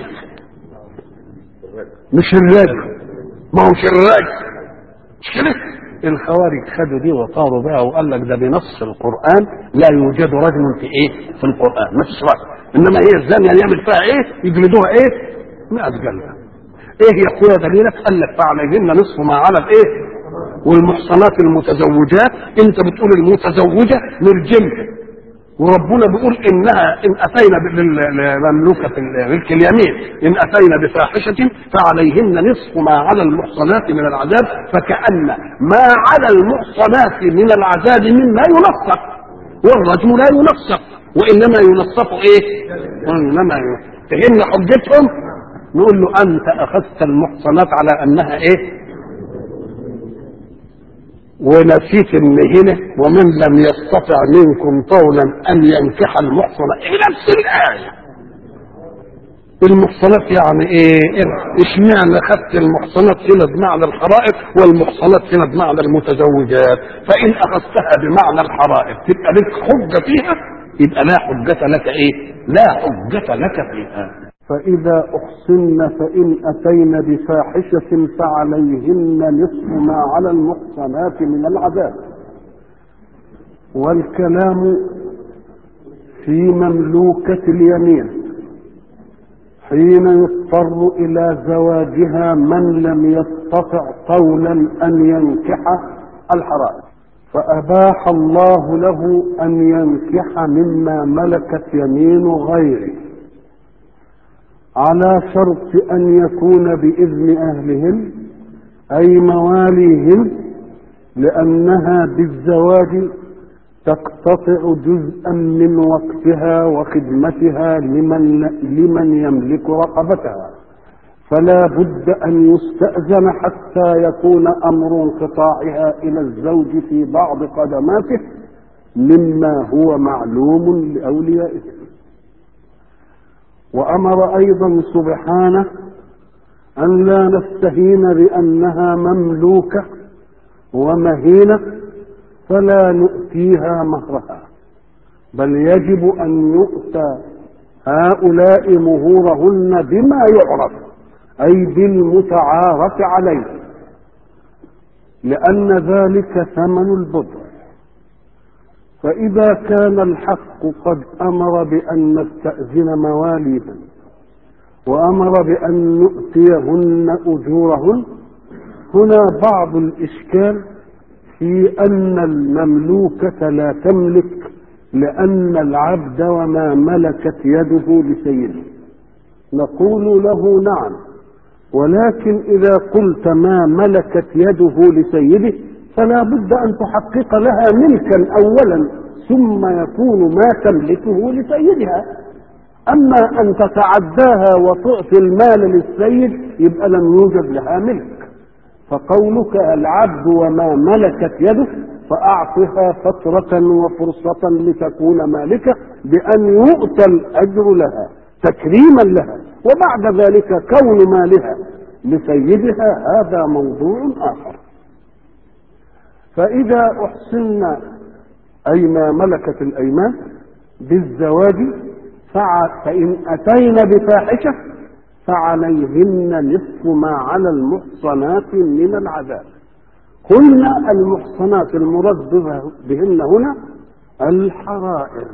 مش الرجل ما هوش الرجل مش كده الخوارج خدوا دي وطاروا بها وقال لك ده بنص القرآن لا يوجد رجل في ايه؟ في القرآن ما فيش رجل انما هي الزانية يعمل فيها ايه؟ يجلدوها ايه؟ 100 جلدة. ايه يا اخويا دليلك؟ قال لك فعليهن نصف ما على الايه؟ والمحصنات المتزوجات انت بتقول المتزوجة نرجمها وربنا بيقول انها ان اتينا للمملوكه ملك اليمين ان اتينا بفاحشه فعليهن نصف ما على المحصنات من العذاب فكان ما على المحصنات من العذاب مما ينصف والرجم لا ينصف وانما ينصف ايه؟ وانما فهمنا حجتهم نقول له انت اخذت المحصنات على انها ايه؟ ونسيت ان هنا ومن لم يستطع منكم طولا ان ينكح المحصنة ايه نفس الآية المحصنات يعني ايه اشمعنى خدت المحصنات هنا بمعنى الحرائق والمحصنات هنا بمعنى المتزوجات فان اخذتها بمعنى الحرائق تبقى لك حجة فيها يبقى لا حجة لك ايه لا حجة لك فيها فإذا أحصن فإن أتين بفاحشة فعليهن نصف ما على المحصنات من العذاب والكلام في مملوكة اليمين حين يضطر إلى زواجها من لم يستطع قولا أن ينكح الحرائم فأباح الله له أن ينكح مما ملكت يمين غيره على شرط أن يكون بإذن أهلهن أي مواليهن لأنها بالزواج تقتطع جزءا من وقتها وخدمتها لمن لمن يملك رقبتها فلا بد أن يستأذن حتى يكون أمر انقطاعها إلى الزوج في بعض قدماته مما هو معلوم لأوليائه وأمر أيضا سبحانه أن لا نستهين بأنها مملوكة ومهينة فلا نؤتيها مهرها بل يجب أن يؤتى هؤلاء مهورهن بما يعرف أي بالمتعارف عليه لأن ذلك ثمن البضع فإذا كان الحق قد أمر بأن نستأذن مواليهم وأمر بأن نؤتيهن أجورهن هنا بعض الإشكال في أن المملوكة لا تملك لأن العبد وما ملكت يده لسيده نقول له نعم ولكن إذا قلت ما ملكت يده لسيده فلا بد أن تحقق لها ملكا أولا ثم يكون ما تملكه لسيدها أما أن تتعداها وتعطي المال للسيد يبقى لم يوجد لها ملك فقولك العبد وما ملكت يده فأعطها فترة وفرصة لتكون مالكة بأن يؤتى الأجر لها تكريما لها وبعد ذلك كون مالها لسيدها هذا موضوع آخر فإذا أحسن أي ما ملكت الأيمان بالزواج فإن أتين بفاحشة فعليهن نصف ما على المحصنات من العذاب قلنا المحصنات المراد بهن هنا الحرائر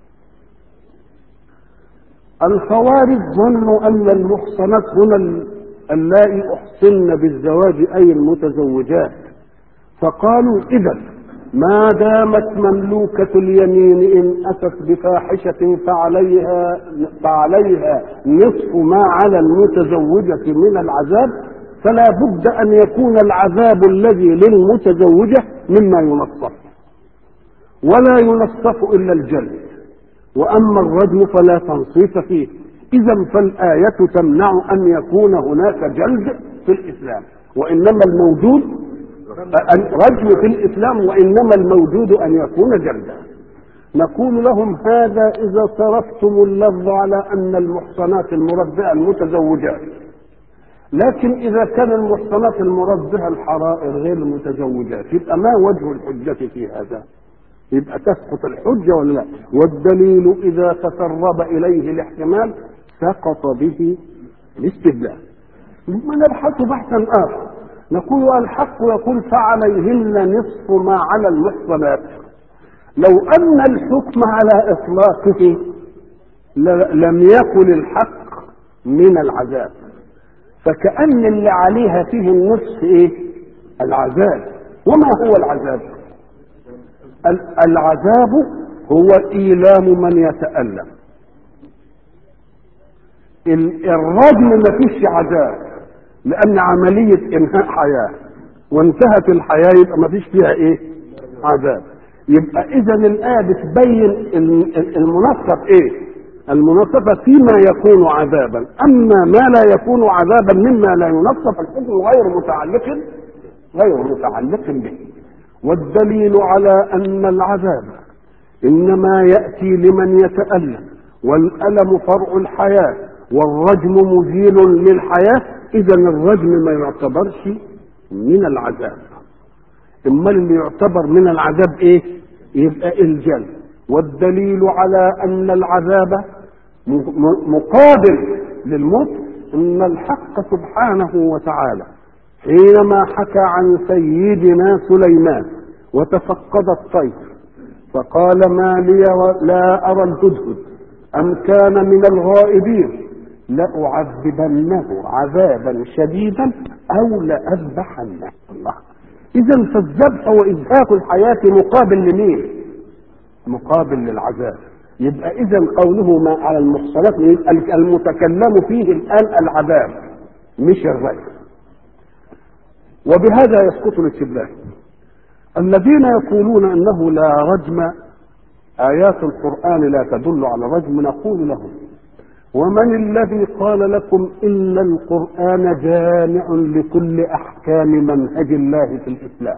الخوارج ظنوا أن المحصنات هنا اللائي أحصن بالزواج أي المتزوجات فقالوا إذا ما دامت مملوكة اليمين إن أتت بفاحشة فعليها فعليها نصف ما على المتزوجة من العذاب فلا بد أن يكون العذاب الذي للمتزوجة مما ينصف ولا ينصف إلا الجلد وأما الرجم فلا تنصيف فيه إذا فالآية تمنع أن يكون هناك جلد في الإسلام وإنما الموجود رجم في الإسلام وإنما الموجود أن يكون جلدا نقول لهم هذا إذا صرفتم اللفظ على أن المحصنات المربئة المتزوجات لكن إذا كان المحصنات المربئة الحرائر غير المتزوجات يبقى ما وجه الحجة في هذا؟ يبقى تسقط الحجة ولا لا؟ والدليل إذا تسرب إليه الاحتمال سقط به الاستدلال. ثم نبحث بحثا آخر نقول الحق يقول فعليهن نصف ما على المحصنات لو أن الحكم على إطلاقه لم يكن الحق من العذاب فكأن اللي عليها فيه النصف إيه؟ العذاب وما هو العذاب؟ العذاب هو إيلام من يتألم الرجم ما فيش عذاب لأن عملية إنهاء حياة وانتهت الحياة يبقى ما فيش فيها إيه؟ عذاب يبقى إذا الآية بتبين المنصف إيه؟ المنصفة فيما يكون عذابا أما ما لا يكون عذابا مما لا ينصف الحكم غير متعلق غير متعلق به والدليل على أن العذاب إنما يأتي لمن يتألم والألم فرع الحياة والرجم مزيل للحياة إذا الرجم ما يعتبرش من العذاب إما اللي يعتبر من العذاب إيه؟ يبقى الجلد والدليل على أن العذاب مقابل للموت أن الحق سبحانه وتعالى حينما حكى عن سيدنا سليمان وتفقد الطير فقال ما لي لا أرى الهدهد أم كان من الغائبين لأعذبنه عذابا شديدا أو لأذبحنه الله إذا فالذبح وإزهاق الحياة مقابل لمين؟ مقابل للعذاب يبقى إذا قوله ما على المحصنات المتكلم فيه الآن العذاب مش الرجل وبهذا يسقط الاستدلال الذين يقولون انه لا رجم ايات القران لا تدل على الرجم نقول لهم ومن الذي قال لكم إلا القرآن جامع لكل أحكام منهج الله في الإسلام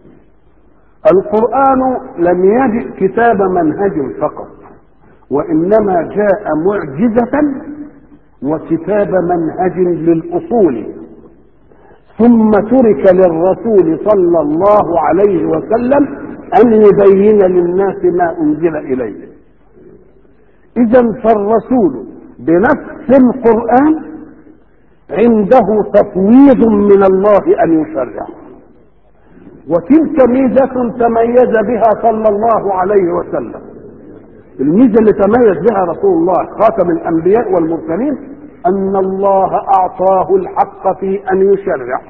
القرآن لم يجئ كتاب منهج فقط وإنما جاء معجزة وكتاب منهج للأصول ثم ترك للرسول صلى الله عليه وسلم أن يبين للناس ما أنزل إليه إذا فالرسول بنفس القرآن عنده تفويض من الله أن يشرع وتلك ميزة تميز بها صلى الله عليه وسلم الميزة اللي تميز بها رسول الله خاتم الأنبياء والمرسلين أن الله أعطاه الحق في أن يشرع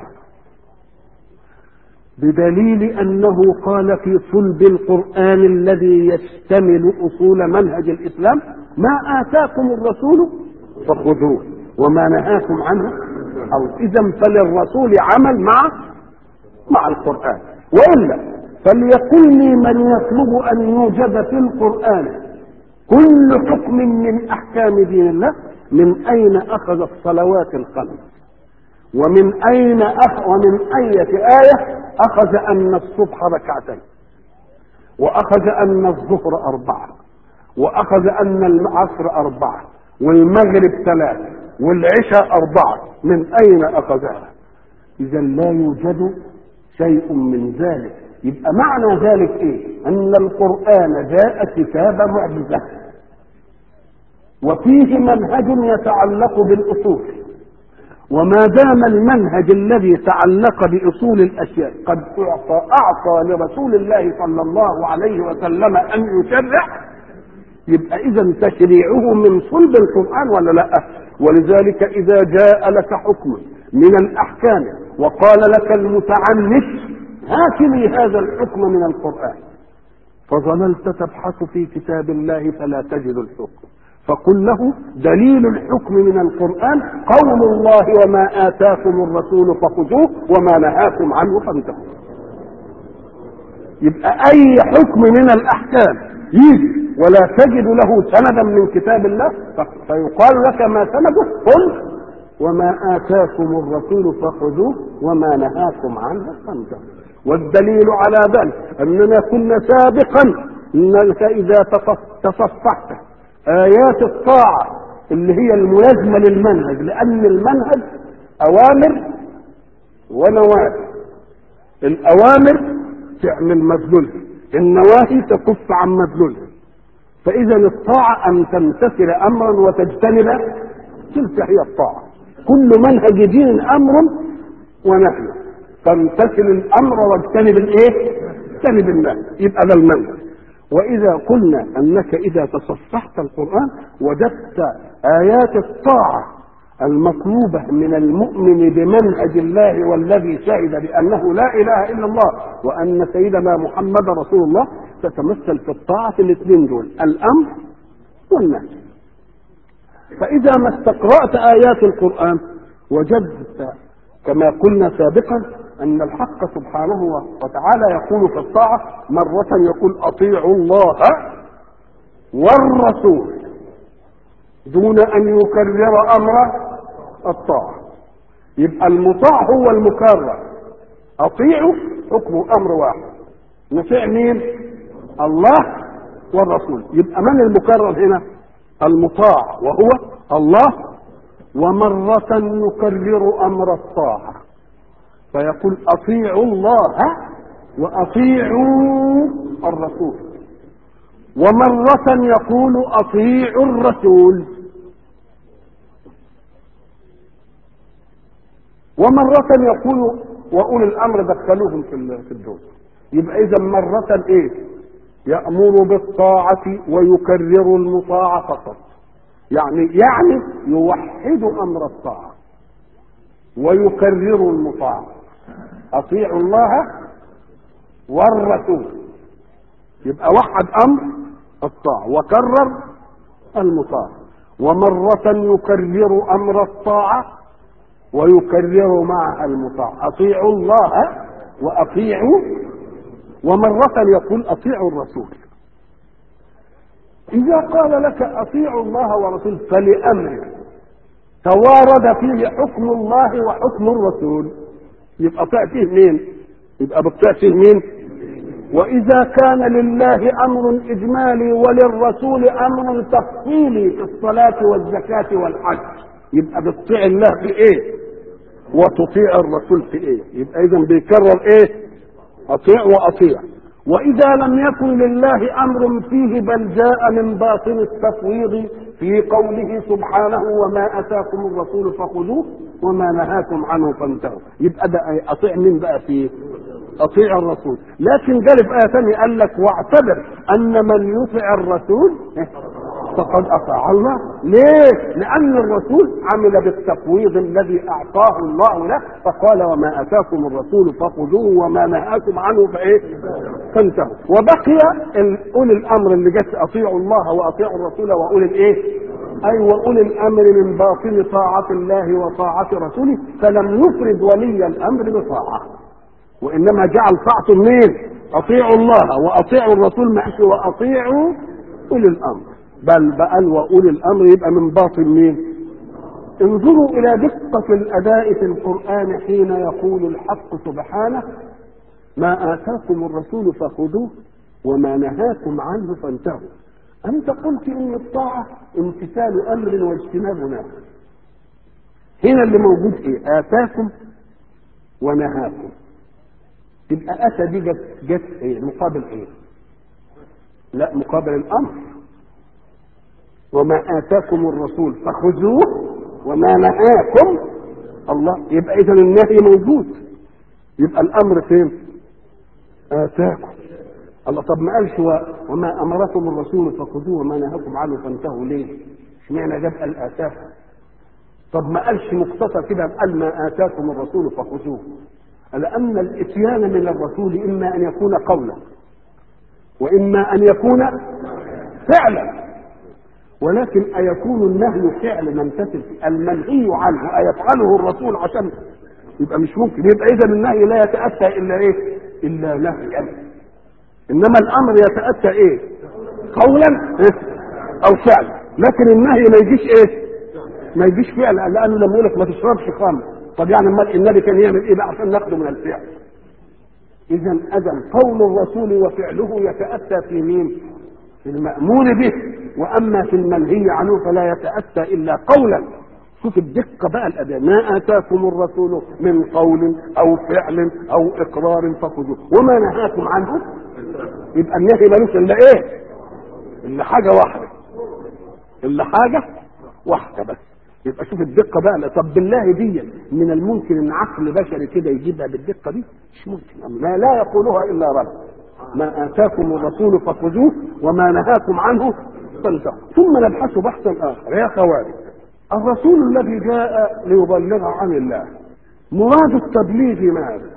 بدليل أنه قال في صلب القرآن الذي يشتمل أصول منهج الإسلام ما آتاكم الرسول فخذوه وما نهاكم عنه أو إذا فللرسول عمل مع مع القرآن وإلا فليقل لي من يطلب أن يوجد في القرآن كل حكم من أحكام دين الله من أين أخذ الصلوات الخمس ومن أين أخ ومن أية آية أخذ أن الصبح ركعتين وأخذ أن الظهر أربعة وأخذ أن العصر أربعة والمغرب ثلاثة والعشاء أربعة من أين أخذها إذا لا يوجد شيء من ذلك يبقى معنى ذلك إيه أن القرآن جاء كتاب معجزة وفيه منهج يتعلق بالأصول وما دام المنهج الذي تعلق بأصول الأشياء قد أعطى, أعطى لرسول الله صلى الله عليه وسلم أن يشرع يبقى إذا تشريعه من صلب القرآن ولا لا ولذلك إذا جاء لك حكم من الأحكام وقال لك المتعنت هات لي هذا الحكم من القرآن فظللت تبحث في كتاب الله فلا تجد الحكم فقل له دليل الحكم من القرآن قول الله وما آتاكم الرسول فخذوه وما نهاكم عنه فانتهوا يبقى أي حكم من الأحكام يجي ولا تجد له سندا من كتاب الله فيقال لك ما سنده قل وما آتاكم الرسول فخذوه وما نهاكم عنه فانتهوا والدليل على ذلك أننا كنا سابقا أنك إذا تصفحت آيات الطاعة اللي هي الملازمة للمنهج لأن المنهج أوامر ونواهي الأوامر تعمل مدلولها النواهي تكف عن مدلولها فإذا الطاعة أن تمتثل أمرا وتجتنب تلك هي الطاعة كل منهج دين أمر ونهي فامتثل الأمر واجتنب الإيه؟ اجتنب النهي يبقى ده المنهج وإذا قلنا أنك إذا تصفحت القرآن وجدت آيات الطاعة المطلوبة من المؤمن بمنهج الله والذي شهد بأنه لا إله إلا الله وأن سيدنا محمد رسول الله تتمثل في الطاعة الاثنين دول الأمر والنهي فإذا ما استقرأت آيات القرآن وجدت كما قلنا سابقا أن الحق سبحانه وتعالى يقول في الطاعة مرة يقول أطيعوا الله والرسول دون أن يكرر أمر الطاعة يبقى المطاع هو المكرر أطيعوا حكم أمر واحد نطيع مين؟ الله والرسول يبقى من المكرر هنا؟ المطاع وهو الله ومرة نكرر أمر الطاعة فيقول أطيعوا الله وأطيعوا الرسول ومرة يقول أطيعوا الرسول ومرة يقول وأولي الأمر دخلوهم في في الدول يبقى إذا مرة إيه؟ يأمر بالطاعة ويكرر المطاع فقط يعني يعني يوحد أمر الطاعة ويكرر المطاع أطيعوا الله والرسول يبقى وحد أمر الطاعة وكرر المطاع ومرة يكرر أمر الطاعة ويكرر معها المطاع أطيعوا الله وأطيعوا ومرة يقول أطيعوا الرسول إذا قال لك أطيعوا الله ورسوله فلأمر توارد فيه حكم الله وحكم الرسول يبقى تأتيه مين؟ يبقى بتأتيه مين؟ وإذا كان لله أمر إجمالي وللرسول أمر تفصيلي في الصلاة والزكاة والحج يبقى بتطيع الله في إيه؟ وتطيع الرسول في إيه؟ يبقى إذا بيكرر إيه؟ أطيع وأطيع وإذا لم يكن لله أمر فيه بل جاء من باطن التفويض في قوله سبحانه وما أتاكم الرسول فخذوه وما نهاكم عنه فانتهوا يبقى ده أطيع مين بقى فيه أطيع الرسول لكن جالب آية ثانية قال لك واعتبر أن من يطع الرسول فقد أطاع الله ليه؟ لأن الرسول عمل بالتفويض الذي أعطاه الله له فقال وما أتاكم الرسول فخذوه وما نهاكم عنه فإيه؟ فانتهوا وبقي أولي الأمر اللي جت أطيعوا الله وأطيعوا الرسول وأولي الإيه؟ أي أيوة وأولي الأمر من باطن طاعة الله وطاعة رسوله فلم يفرد ولي الأمر بطاعة وإنما جعل طاعته منين؟ أطيعوا الله وأطيعوا الرسول معك وأطيعوا أولي الأمر بل بل وأولي الأمر يبقى من باطن مين؟ انظروا إلى دقة الأداء في القرآن حين يقول الحق سبحانه ما آتاكم الرسول فخذوه وما نهاكم عنه فانتهوا أنت قلت إن الطاعة امتثال أمر واجتناب نهي هنا اللي موجود إيه؟ آتاكم ونهاكم تبقى أتى دي جت جت إيه؟ مقابل إيه؟ لا مقابل الأمر وما آتاكم الرسول فخذوه وما نهاكم الله يبقى إذا النهي موجود يبقى الأمر فين؟ آتاكم الله طب ما قالش وما أمركم الرسول فخذوه وما نهاكم عنه فانتهوا ليه؟ اشمعنى جاب قال آتاكم؟ طب ما قالش مقتصر كده قال ما آتاكم الرسول فخذوه لأن الإتيان من الرسول إما أن يكون قولا وإما أن يكون فعلا ولكن أيكون النهي فعل ممتثل المنهي عنه أيفعله الرسول عشان يبقى مش ممكن يبقى إذا النهي لا يتأتى إلا إيه؟ إلا نهيا إنما الأمر يتأتى إيه؟ قولا أو فعلا لكن النهي ما يجيش إيه؟ ما يجيش فعل لأنه لما يقول لك ما تشربش خمر طب يعني امال النبي كان يعمل إيه بقى عشان ناخده من الفعل؟ إذا أذن قول الرسول وفعله يتأتى في مين؟ في المأمور به واما في المنهي عنه فلا يتاتى الا قولا شوف الدقه بقى الاداء ما اتاكم الرسول من قول او فعل او اقرار فخذوه وما نهاكم عنه يبقى النهي ملوش الا ايه الا حاجه واحده الا حاجه واحده بس يبقى شوف الدقه بقى طب بالله دي من الممكن ان عقل بشري كده يجيبها بالدقه دي مش ممكن لا لا يقولها الا رب ما اتاكم الرسول فخذوه وما نهاكم عنه فانتهوا ثم نبحث بحثا اخر يا خوارج الرسول الذي جاء ليبلغ عن الله مراد التبليغ ماذا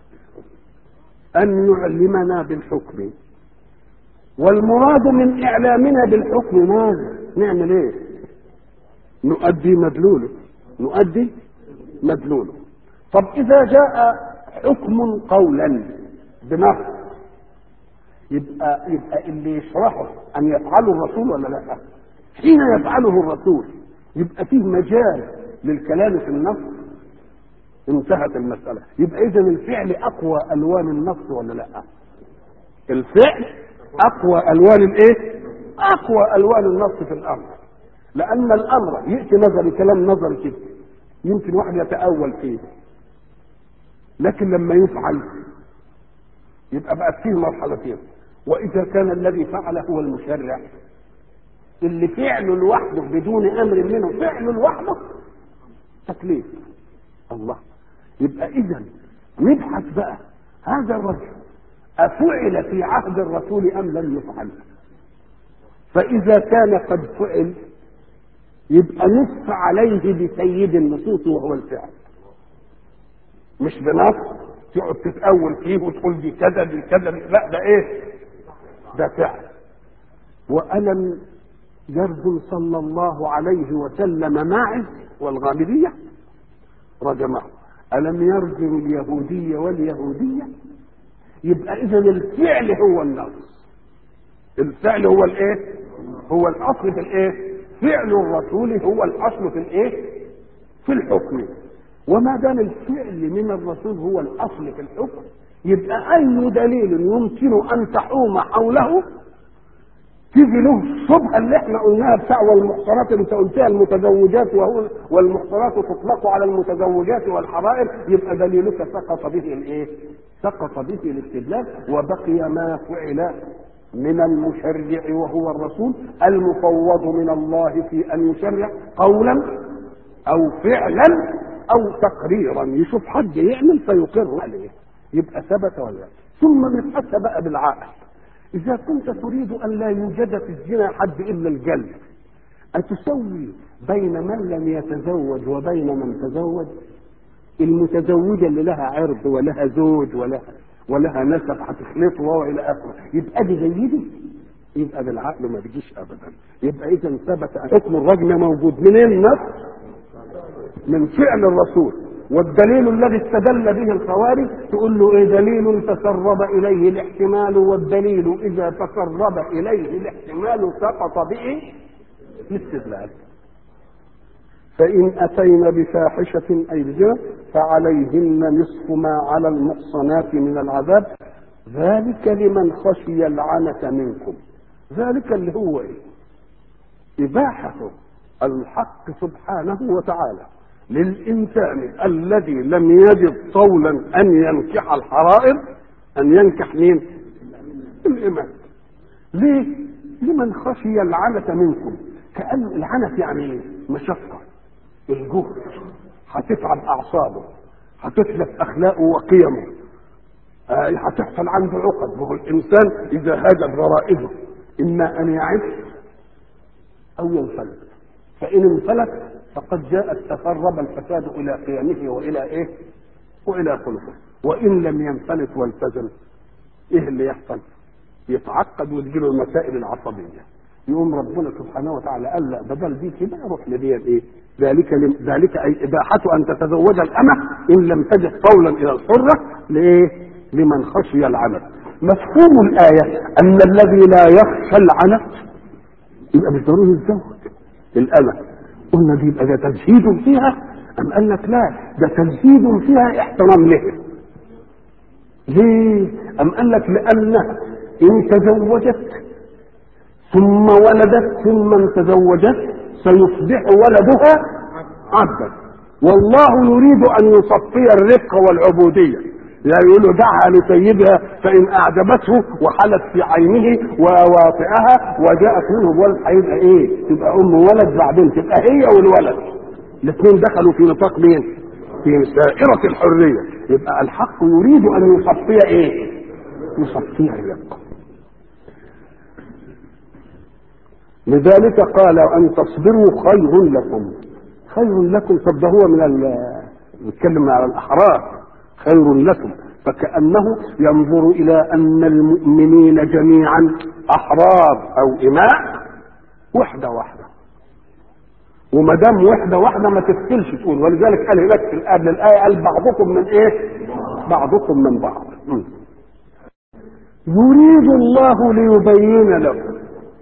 ان يعلمنا بالحكم والمراد من اعلامنا بالحكم ماذا نعمل ايه نؤدي مدلوله نؤدي مدلوله طب اذا جاء حكم قولا بنص يبقى يبقى اللي يشرحه ان يفعله الرسول ولا لا؟ حين يفعله الرسول يبقى فيه مجال للكلام في النص انتهت المسألة يبقى إذا الفعل أقوى ألوان النص ولا لا؟ الفعل أقوى ألوان الإيه؟ أقوى ألوان النص في الأمر لأن الأمر يأتي نظري كلام نظري كده يمكن واحد يتأول فيه لكن لما يفعل يبقى بقت فيه مرحلتين واذا كان الذي فعل هو المشرع اللي فعله لوحده بدون امر منه فعله لوحده تكليف الله يبقى اذا نبحث بقى هذا الرجل افعل في عهد الرسول ام لم يفعل فاذا كان قد فعل يبقى نص عليه بسيد النصوص وهو الفعل مش بنص تقعد تتأول فيه وتقول دي كذا دي كذا لا ده ايه ده فعل وألم يرجل صلى الله عليه وسلم ماعز والغامدية رجمه ألم يرجل اليهودية واليهودية يبقى إذا الفعل هو النص الفعل هو الايه هو الاصل في الايه فعل الرسول هو الاصل في الايه في الحكم وما دام الفعل من الرسول هو الاصل في الحكم يبقى اي دليل يمكن ان تحوم حوله تيجي له الشبهه اللي احنا قلناها بتاع والمحصنات اللي انت قلتها المتزوجات وهو والمحصنات تطلق على المتزوجات والحرائر يبقى دليلك سقط به الايه؟ سقط به الاستدلال وبقي ما فعل من المشرع وهو الرسول المفوض من الله في ان يشرع قولا او فعلا او تقريرا يشوف حد يعمل فيقر عليه يبقى ثبت ولا لا ثم نبحث بقى بالعقل إذا كنت تريد أن لا يوجد في الزنا حد إلا الجلد أتسوي بين من لم يتزوج وبين من تزوج المتزوجة اللي لها عرض ولها زوج ولها ولها نسب هتخلطه وإلى آخره يبقى دي جيدة يبقى بالعقل ما بيجيش أبدا يبقى إذا ثبت حكم الرجم موجود منين النص من فعل الرسول والدليل الذي استدل به الخوارج تقول له ايه دليل تسرب اليه الاحتمال والدليل اذا تسرب اليه الاحتمال سقط به الاستدلال فإن أتين بفاحشة أي بزنا فعليهن نصف ما على المحصنات من العذاب ذلك لمن خشي العنة منكم ذلك اللي هو إيه؟ إباحة الحق سبحانه وتعالى للإنسان الذي لم يجد طولا أن ينكح الحرائر أن ينكح مين؟ الإمام ليه؟ لمن خشي العنة منكم كأن العنة يعني ايه؟ مشقة الجهد هتتعب أعصابه هتتلف أخلاقه وقيمه آه هتحصل عنده عقد وهو الإنسان إذا هاجت غرائزه إما أن يعف أو ينفلت فإن انفلت فقد جاءت تسرب الفساد الى قيمه والى ايه؟ والى خلقه وان لم ينفلت والتزم ايه اللي يحصل؟ يتعقد وتجيله المسائل العصبيه يقوم ربنا سبحانه وتعالى قال لا بدل دي كده روح لدي ايه؟ ذلك لم ذلك اي اباحه ان تتزوج الامه ان لم تجد قولا الى الحره لايه؟ لمن خشي العنت. مفهوم الايه ان الذي لا يخشى العنت يبقى مش ضروري يتزوج الامه قلنا دي يبقى ده تزهيد فيها أم قال لك لا ده تزهيد فيها احترام له ليه؟ أم قال لك لأنها إن تزوجت ثم ولدت ثم تزوجت سيصبح ولدها عبدا والله يريد أن يصفي الرفق والعبودية يعني يقول له دعها لسيدها فإن أعجبته وحلت في عينه وواطئها وجاءت منه بولد هيبقى إيه؟ تبقى أم ولد بعدين تبقى هي والولد الاثنين دخلوا في نطاق مين؟ في سائرة الحرية يبقى الحق يريد أن يصفي إيه؟ يصفي الرفق لذلك قال أن تصبروا خير لكم خير لكم طب ده هو من نتكلم على الأحرار خير لكم فكأنه ينظر إلى أن المؤمنين جميعا أحرار أو إماء وحدة واحدة وما دام وحدة واحدة ما تفتلش تقول ولذلك قال هناك في قبل الآية قال بعضكم من إيه؟ بعضكم من بعض م. يريد الله ليبين لكم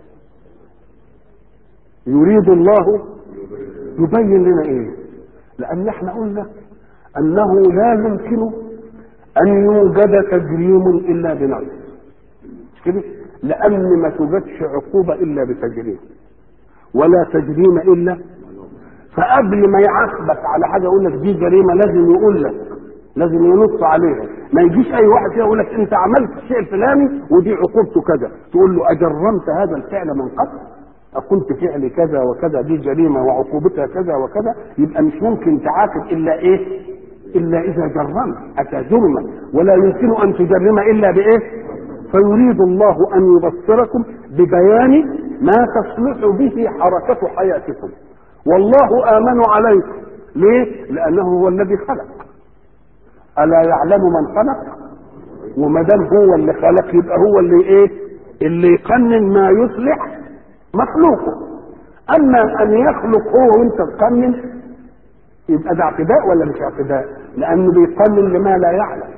يريد الله يبين لنا ايه لان احنا قلنا انه لا يمكن ان يوجد تجريم الا بنص مش كده لان ما توجدش عقوبه الا بتجريم ولا تجريم الا فقبل ما يعاقبك على حاجه يقول لك دي جريمه لازم يقول لك لازم ينص عليها ما يجيش اي واحد كده يقول لك انت عملت الشيء الفلاني ودي عقوبته كذا تقول له اجرمت هذا الفعل من قبل أقلت فعل كذا وكذا دي جريمة وعقوبتها كذا وكذا يبقى مش ممكن تعاقب إلا إيه؟ إلا إذا جرمت أتى جرما ولا يمكن أن تجرم إلا بإيه؟ فيريد الله أن يبصركم ببيان ما تصلح به حركة حياتكم والله آمن عليكم ليه؟ لأنه هو الذي خلق ألا يعلم من خلق وما دام هو اللي خلق يبقى هو اللي إيه؟ اللي يقنن ما يصلح مخلوقه اما ان يخلق هو وانت تقنن يبقى ده اعتداء ولا مش اعتداء لانه بيقنن لما لا يعلم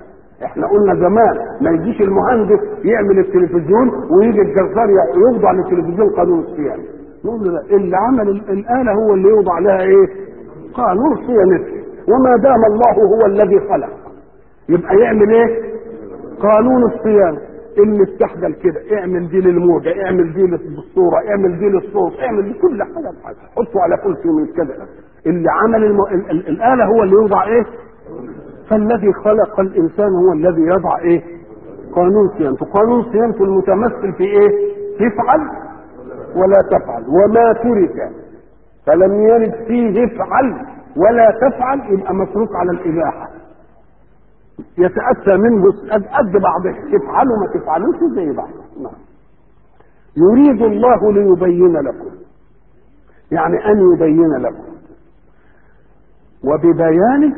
احنا قلنا زمان ما يجيش المهندس يعمل التلفزيون ويجي الجزار يوضع للتلفزيون قانون الصيانه نقول له لا اللي عمل ال- الاله هو اللي يوضع لها ايه قانون صيانتها وما دام الله هو الذي خلق يبقى يعمل ايه قانون الصيانه اللي استحدل كده اعمل دي للموجه اعمل دي للصوره اعمل دي للصوت اعمل دي كل حاجه بحاجة. حطه على كرسي من كده اللي عمل الم... ال... ال... الاله هو اللي يوضع ايه فالذي خلق الانسان هو الذي يضع ايه قانون صيانته قانون صيانته المتمثل في ايه تفعل ولا تفعل وما ترك فلم يرد فيه افعل ولا تفعل يبقى متروك على الاباحه يتاتى منه قد قد بعضه تفعلوا ما تفعلوش زي بعض نعم يريد الله ليبين لكم يعني ان يبين لكم وببيانه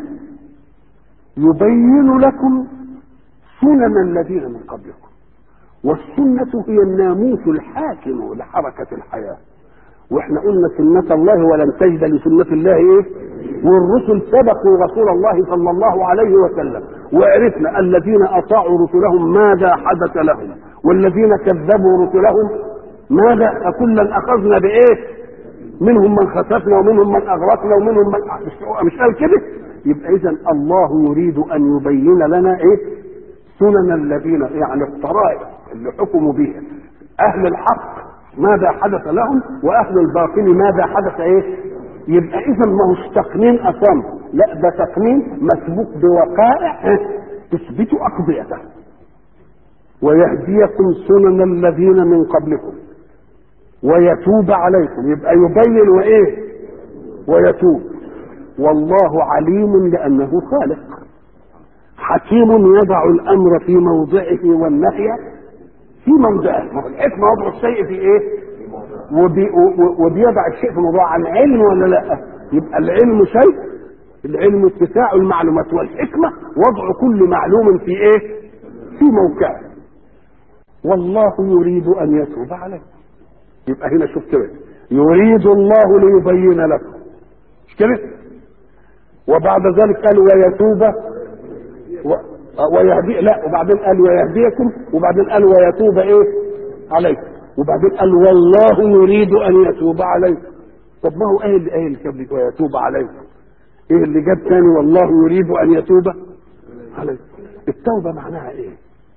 يبين لكم سنن الذين من قبلكم والسنة هي الناموس الحاكم لحركة الحياة واحنا قلنا سنة الله ولن تجد لسنة الله ايه والرسل سبقوا رسول الله صلى الله عليه وسلم وعرفنا الذين اطاعوا رسلهم ماذا حدث لهم والذين كذبوا رسلهم ماذا فكلا اخذنا بايه منهم من خسفنا ومنهم من اغرقنا ومنهم من مش, مش قال كده يبقى اذا الله يريد ان يبين لنا ايه سنن الذين يعني الطرائق اللي حكموا بها اهل الحق ماذا حدث لهم واهل الباطل ماذا حدث ايه يبقى اذا ما هوش تقنين اصم لا ده تقنين مسبوق بوقائع إيه؟ تثبت اقضيته ويهديكم سنن الذين من قبلكم ويتوب عليكم يبقى يبين وايه ويتوب والله عليم لانه خالق حكيم يضع الامر في موضعه والنهي في موضعه ما هو الحكمه وضع الشيء في ايه وبي وبيضع الشيء في موضوع عن علم ولا لا يبقى العلم شيء العلم اتساع المعلومات والحكمه وضع كل معلوم في ايه في موقعه والله يريد ان يتوب عليكم يبقى هنا شوف كده يريد الله ليبين لكم مش كده وبعد ذلك قال ويتوب و... ويهدي لا وبعدين قال ويهديكم وبعدين قال ويتوب ايه عليكم وبعدين قال والله يريد ان يتوب عليكم طب ما هو ايه اللي ايه اللي قبل ويتوب عليكم ايه اللي جاب تاني والله يريد ان يتوب عليكم التوبه معناها ايه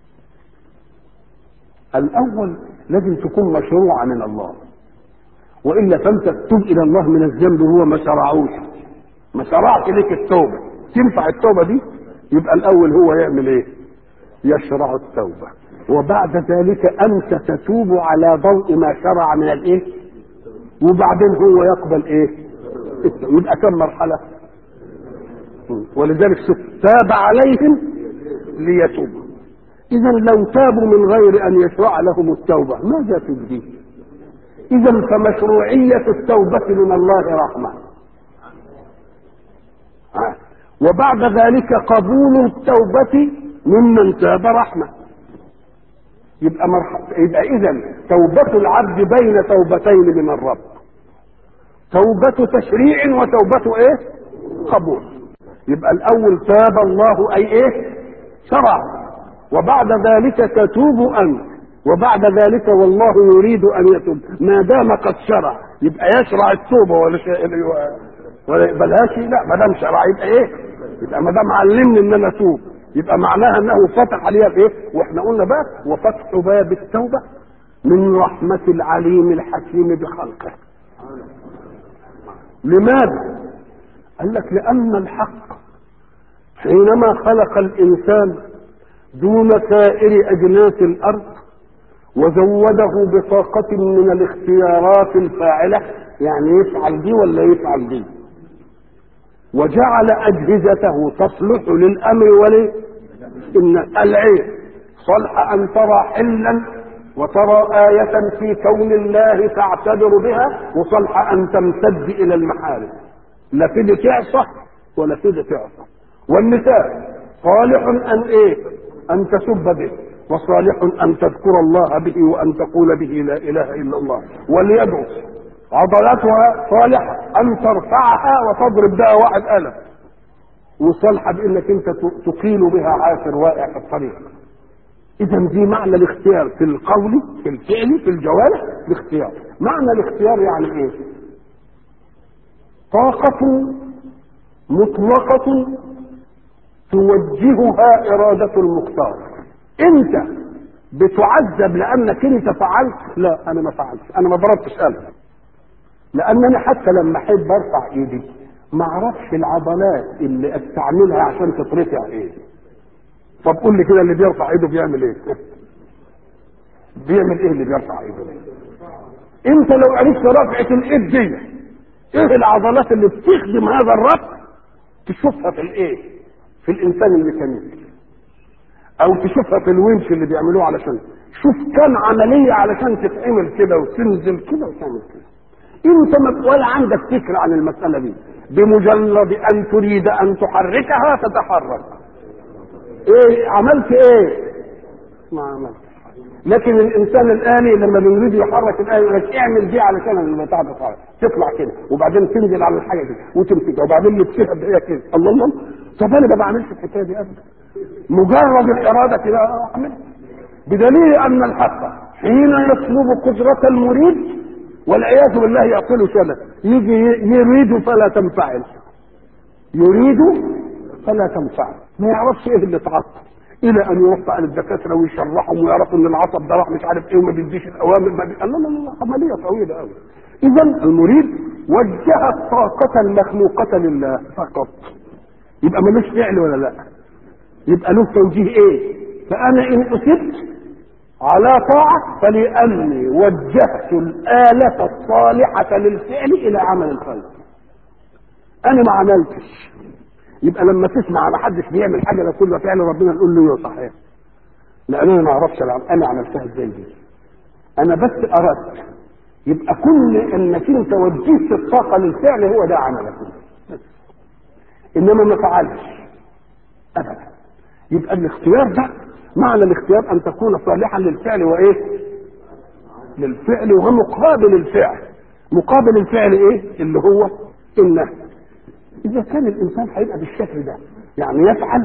الاول لازم تكون مشروعه من الله والا فانت تتوب الى الله من الذنب وهو ما شرعوش ما شرعش لك التوبه تنفع التوبه دي يبقى الاول هو يعمل ايه يشرع التوبه وبعد ذلك انت تتوب على ضوء ما شرع من الايه وبعدين هو يقبل ايه يبقى كم مرحله ولذلك تاب عليهم ليتوبوا اذا لو تابوا من غير ان يشرع لهم التوبه ماذا تجدي اذا فمشروعيه التوبه من الله رحمه وبعد ذلك قبول التوبة ممن تاب رحمة يبقى مرحب يبقى إذا توبة العبد بين توبتين من الرب توبة تشريع وتوبة إيه؟ قبول يبقى الأول تاب الله أي إيه؟ شرع وبعد ذلك تتوب أنت وبعد ذلك والله يريد أن يتوب ما دام قد شرع يبقى يشرع التوبة ولا شيء ولا يقبلهاش لا ما دام شرع يبقى ايه؟ يبقى ما دام علمني ان انا اتوب يبقى معناها انه فتح عليها بايه؟ واحنا قلنا بقى وفتح باب التوبه من رحمه العليم الحكيم بخلقه. لماذا؟ قال لك لان الحق حينما خلق الانسان دون سائر اجناس الارض وزوده بطاقه من الاختيارات الفاعله يعني يفعل دي ولا يفعل دي وجعل أجهزته تصلح للأمر ولي إن العين صلح أن ترى حلا وترى آية في كون الله تعتبر بها وصلح أن تمتد إلى المحارم لا في دي تعصى ولا في دي تعصى والنساء صالح أن إيه أن تسب به وصالح أن تذكر الله به وأن تقول به لا إله إلا الله وليدعو عضلاتها صالحة أن ترفعها وتضرب بها واحد ألم وصالحه بانك انت تقيل بها عاثر واقع في الطريق اذا دي معنى الاختيار في القول في الفعل في الجوارح الاختيار معنى الاختيار يعني ايه طاقة مطلقة توجهها إرادة المختار أنت بتعذب لأنك أنت فعلت لا أنا ما فعلتش أنا ما ضربتش قلب لأن أنا حتى لما أحب أرفع إيدي ما أعرفش العضلات اللي أستعملها عشان تترفع إيه طب قول لي كده اللي بيرفع إيده بيعمل إيه بيعمل إيه اللي بيرفع إيده أنت لو عرفت رفعة الإيد دي ايه العضلات اللي بتخدم هذا الربط تشوفها في الايه في الانسان الميكانيكي او تشوفها في الونش اللي بيعملوه علشان شوف كم عمليه علشان تتعمل كده وتنزل كده وتعمل كده انت ما ولا عندك فكره عن المساله دي بمجرد ان تريد ان تحركها تتحرك ايه عملت ايه ما عملت لكن الانسان الالي لما بيريد يحرك الالي يقول لك اعمل دي علشان البتاع تتحرك تطلع كده وبعدين تنزل على الحاجه دي وتمسكها وبعدين يتسحب هي كده الله الله طب انا ما بعملش الحكايه دي ابدا مجرد الاراده كده اعملها بدليل ان الحق حين يطلب قدره المريد والعياذ بالله يعطله سنه يجي يريد فلا تنفعل يريد فلا تنفعل ما يعرفش ايه اللي تعطل الى ان يروح بقى للدكاتره ويشرحهم ويعرفوا ان العصب ده راح مش عارف ايه وما بيديش الاوامر ما بي... لا لا لا عمليه طويله قوي اذا المريد وجه الطاقه المخلوقه لله فقط يبقى ملوش فعل ولا لا يبقى له توجيه ايه فانا ان اصبت على طاعه فلاني وجهت الاله الصالحه للفعل الى عمل الخير انا ما عملتش يبقى لما تسمع ما حدش بيعمل حاجه ده كله فعل ربنا نقول له ايوه صحيح لان انا ما اعرفش انا عملتها ازاي دي انا بس اردت يبقى كل انك انت وجهت الطاقه للفعل هو ده عملك انما ما فعلش ابدا يبقى الاختيار ده معنى الاختيار ان تكون صالحا للفعل وايه للفعل ومقابل الفعل مقابل الفعل ايه اللي هو النهي اذا كان الانسان هيبقى بالشكل ده يعني يفعل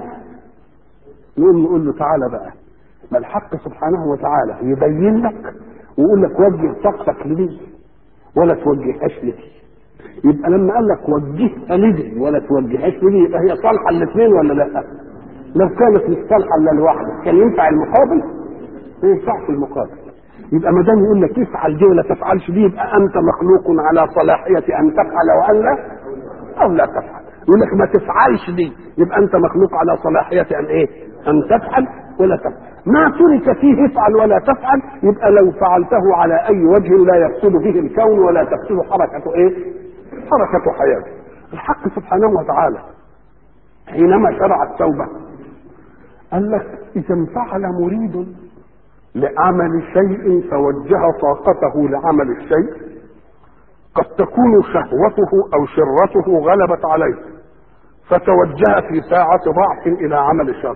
نقوم نقول له تعالى بقى ما الحق سبحانه وتعالى يبين لك ويقول لك وجه طاقتك لدي ولا توجههاش لدي يبقى لما قال لك وجهها لدي ولا توجههاش لدي يبقى هي صالحه الاثنين ولا لا؟ لو كانت مش صالحه الا لوحدها كان ينفع المقابل؟ ما ينفعش المقابل يبقى ما دام يقول لك افعل دي ولا تفعلش دي يبقى انت مخلوق على صلاحيه ان تفعل وان لا او لا تفعل يقول لك ما تفعلش دي يبقى انت مخلوق على صلاحيه ان ايه ان تفعل ولا تفعل ما ترك فيه افعل ولا تفعل يبقى لو فعلته على اي وجه لا يفسد به الكون ولا تفسد حركه ايه حركه حياته الحق سبحانه وتعالى حينما شرع التوبه قال لك اذا انفعل مريد لعمل شيء فوجه طاقته لعمل الشيء قد تكون شهوته او شرته غلبت عليه فتوجه في ساعة ضعف الى عمل شر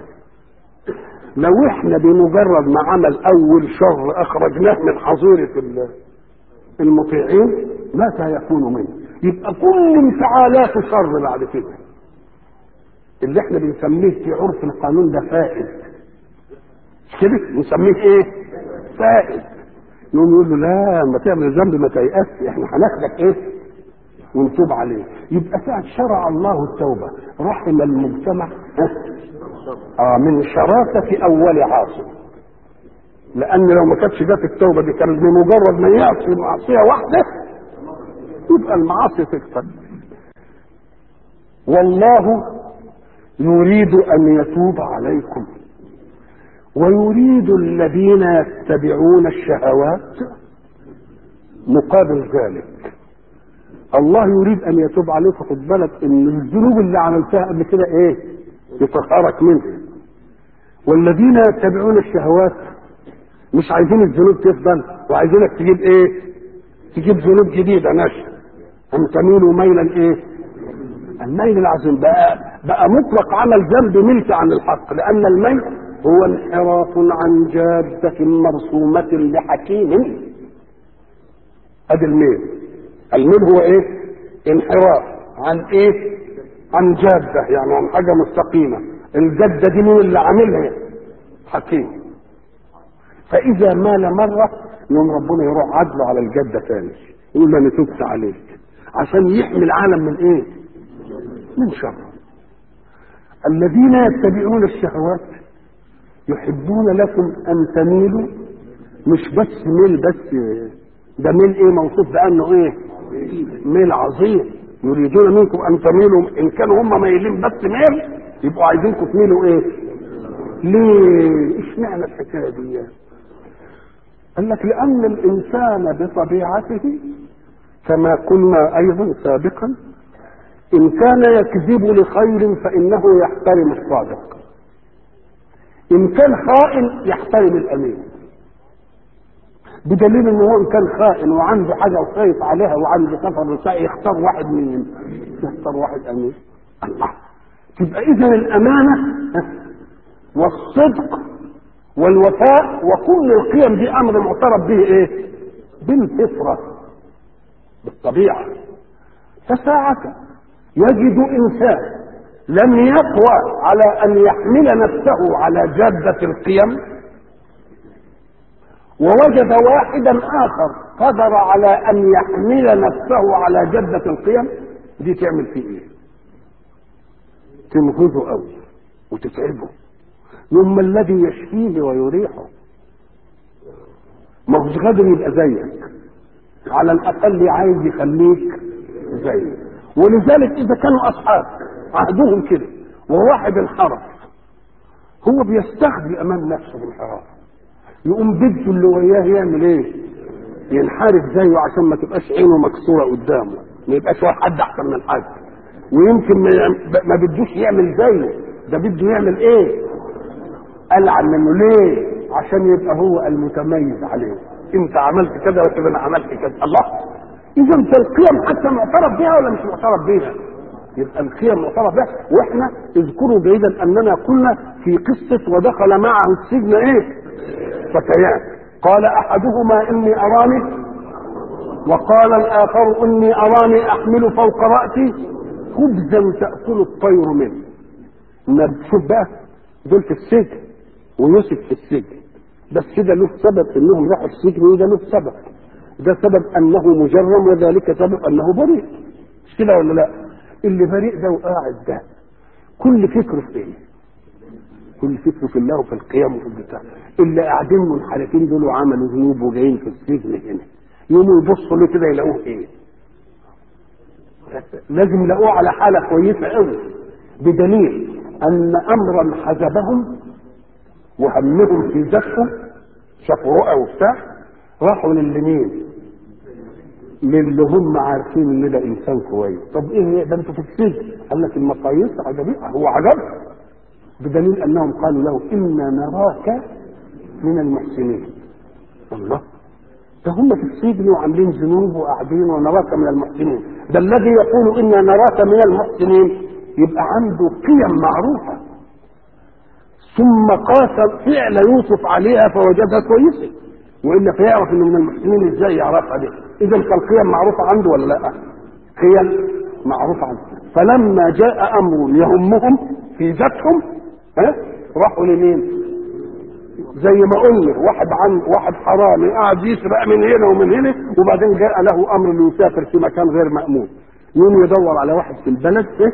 لو احنا بمجرد ما عمل اول شر اخرجناه من حظيرة المطيعين متى يكون منه يبقى كل انفعالات شر بعد كده اللي احنا بنسميه في عرف القانون ده فائد كده نسميه ايه فائد يقوم يقول له لا ما تعمل ذنب ما تيأس احنا هناخدك ايه ونتوب عليه يبقى ساعة شرع الله التوبة رحم المجتمع اه من شراسة اول عاصم لان لو ما كانتش جت التوبة دي كان بمجرد ما يعصي معصية واحدة يبقى المعاصي تكتر والله يريد ان يتوب عليكم ويريد الذين يتبعون الشهوات مقابل ذلك الله يريد ان يتوب عليك خد بالك ان الذنوب اللي عملتها قبل كده ايه يطهرك منها والذين يتبعون الشهوات مش عايزين الذنوب تفضل وعايزينك تجيب ايه تجيب ذنوب جديده نشر ان تميلوا ميلا ايه الميل العظيم بقى بقى مطلق عمل ذنب ملك عن الحق لان الميل هو انحراف عن جادة مرسومة لحكيم ادي الميل الميل هو ايه انحراف عن ايه عن جاده يعني عن حاجه مستقيمه الجده دي مين اللي عاملها حكيم فاذا مال مره يوم ربنا يروح عدله على الجده ثاني يقول له انا تبت عليك عشان يحمي العالم من ايه من شر الذين يتبعون الشهوات يحبون لكم ان تميلوا مش بس ميل بس ده ميل ايه موصوف بانه ايه ميل عظيم يريدون منكم ان تميلوا ان كانوا هم مايلين بس ميل يبقوا عايزينكم تميلوا ايه ليه اشمعنى الحكايه دي قال لك لان الانسان بطبيعته كما قلنا ايضا سابقا ان كان يكذب لخير فانه يحترم الصادق ان كان خائن يحترم الامين بدليل ان هو ان كان خائن وعنده حاجه وخايف عليها وعنده سفر رسائل يختار واحد مين يختار واحد امين الله تبقى اذا الامانه والصدق والوفاء وكل القيم دي امر معترف به ايه بالفطره بالطبيعه فساعة يجد انسان لم يقوى على ان يحمل نفسه على جاده القيم ووجد واحدا اخر قدر على ان يحمل نفسه على جده القيم دي تعمل فيه ايه تنهزه قوي وتتعبه ثم الذي يشفيه ويريحه ما هوش قادر يبقى زيك على الاقل عايز يخليك زيك ولذلك اذا كانوا اصحاب عهدهم كده وواحد انحرف هو بيستخفي امام نفسه بالانحراف يقوم بده اللي وياه يعمل ايه ينحرف زيه عشان ما تبقاش عينه مكسوره قدامه ما يبقاش هو حد احسن من حد ويمكن ما, ما بدوش يعمل زيه ده بده يعمل ايه العن منه ليه عشان يبقى هو المتميز عليه انت عملت كذا وكذا انا عملت كذا الله اذا فالقيم حتى معترف بها ولا مش معترف بها يبقى القيم معترف بها واحنا اذكروا جيدا اننا قلنا في قصه ودخل معه السجن ايه فتيان قال احدهما اني اراني وقال الاخر اني اراني احمل فوق راسي خبزا تاكل الطير منه شوف بقى دول في السجن ويوسف في السجن بس ده له سبب انهم راحوا السجن وده له سبب ده سبب انه مجرم وذلك سبب انه بريء مش كده ولا لا اللي بريء ده وقاعد ده كل فكره في ايه كل فكره في الله وفي القيام وفي البتاع اللي قاعدين منحرفين دول وعملوا ذنوب وجايين في السجن هنا يقوموا يبصوا له كده يلاقوه ايه لازم يلاقوه على حاله كويسه قوي بدليل ان امرا حجبهم وهمهم في ذاتهم شافوا رؤى وبتاع راحوا للمين للي هم عارفين ان ده انسان كويس طب ايه ده انتوا في السجن قال لك المقاييس عجبيه هو عجب بدليل انهم قالوا له انا نراك من المحسنين الله ده هم في السجن وعاملين ذنوب وقاعدين ونراك من المحسنين ده الذي يقول انا نراك من المحسنين يبقى عنده قيم معروفه ثم قاس فعل يوسف عليها فوجدها كويسه والا فيعرف انه من المحسنين ازاي يعرفها دي اذا فالقيم معروفه عنده ولا لا قيم معروفه عنده فلما جاء امر يهمهم في ذاتهم ها راحوا لمين زي ما قلنا واحد عن واحد حرامي قاعد يسرق من هنا ومن هنا وبعدين جاء له امر انه يسافر في مكان غير مامون يقوم يدور على واحد في البلد ايه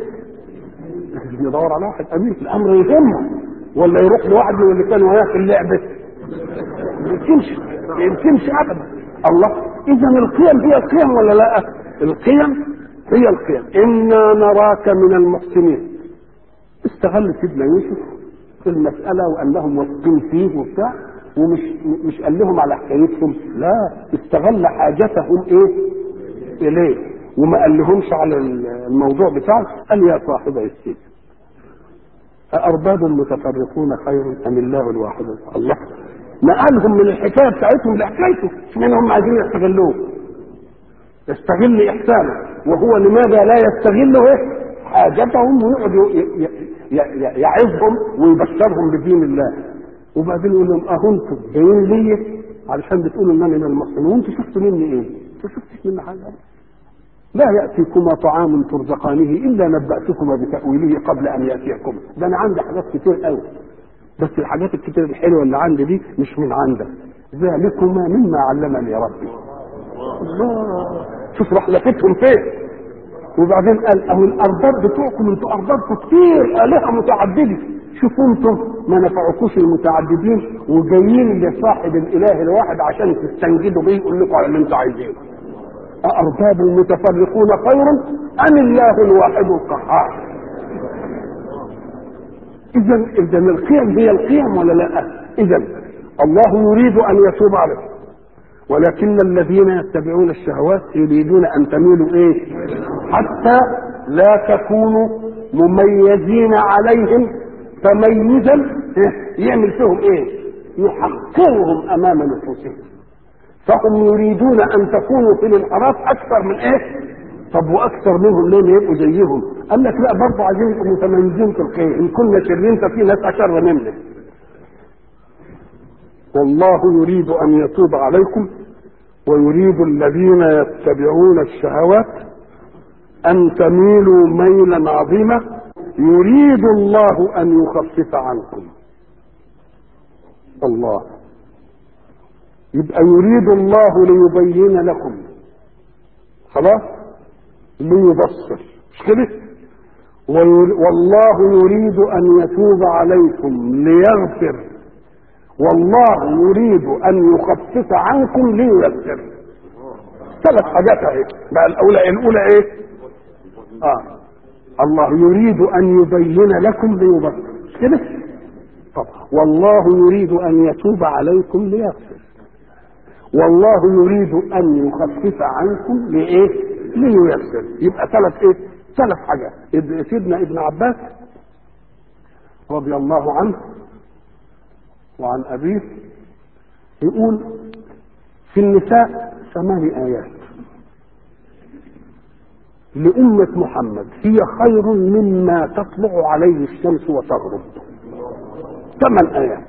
يدور على واحد امين الامر يهمه ولا يروح لواحد من اللي كانوا وياه في اللعبه ما يمكنش ما يمكنش ابدا الله اذا القيم هي القيم ولا لا القيم هي القيم انا نراك من المحسنين استغل سيدنا يوسف في المسألة وأنهم واثقين فيه وبتاع ومش مش قال لهم على حكايتهم لا استغل حاجتهم ايه إليه وما قال لهمش على الموضوع بتاعه قال يا صاحب السجن أأرباب متفرقون خير أم الله الواحد الله نقلهم من الحكاية بتاعتهم لحكايته اشمعنى هم عايزين يستغلوه يستغل إحسانه وهو لماذا لا يستغل إيه؟ حاجتهم ويقعد يعظهم ويبشرهم بدين الله وبعدين يقول لهم اهو انتم جايين لي علشان بتقولوا ان انا من المحسنين وانتوا شفتوا مني ايه؟ انتوا شفتش مني حاجه لا يأتيكما طعام ترزقانه إلا نبأتكما بتأويله قبل أن يأتيكما ده أنا عندي حاجات كتير قوي بس الحاجات الكتير الحلوة اللي عندي دي مش من عندك ذلكما مما علمني ربي الله شوف راح لفتهم فين وبعدين قال اهو الارباب بتوعكم انتوا اربابكم كتير الهه متعدده شوفوا انتم ما نفعكوش المتعددين وجايين لصاحب الاله الواحد عشان تستنجدوا بيه يقول لكم على اللي انتوا عايزينه أأرباب متفرقون خير أم الله الواحد القهار إذا إذا القيم هي القيم ولا لا؟ إذا الله يريد أن يتوب عليكم ولكن الذين يتبعون الشهوات يريدون أن تميلوا إيه؟ حتى لا تكونوا مميزين عليهم تميزا إيه؟ يعمل فيهم إيه؟ يحقرهم أمام نفوسهم فهم يريدون ان تكونوا في الانحراف اكثر من ايه؟ طب واكثر منهم ليه يبقوا زيهم؟ قال لك لا برضه عايزين يبقوا متميزين في الخير، ان كنا شرين ففي ناس اشر منا. والله يريد ان يتوب عليكم ويريد الذين يتبعون الشهوات ان تميلوا ميلا عظيما يريد الله ان يخفف عنكم. الله يبقى يريد الله ليبين لكم خلاص ليبصر مش كده والله يريد ان يتوب عليكم ليغفر والله يريد ان يخفف عنكم لييسر ثلاث حاجات اهي بقى الاولى الاولى ايه اه الله يريد ان يبين لكم ليبصر مش كده طب والله يريد ان يتوب عليكم ليغفر والله يريد ان يخفف عنكم لايه؟ لييسر يبقى ثلاث ايه؟ ثلاث حاجات سيدنا ابن عباس رضي الله عنه وعن ابيه يقول في النساء ثمان ايات لأمة محمد هي خير مما تطلع عليه الشمس وتغرب ثمان آيات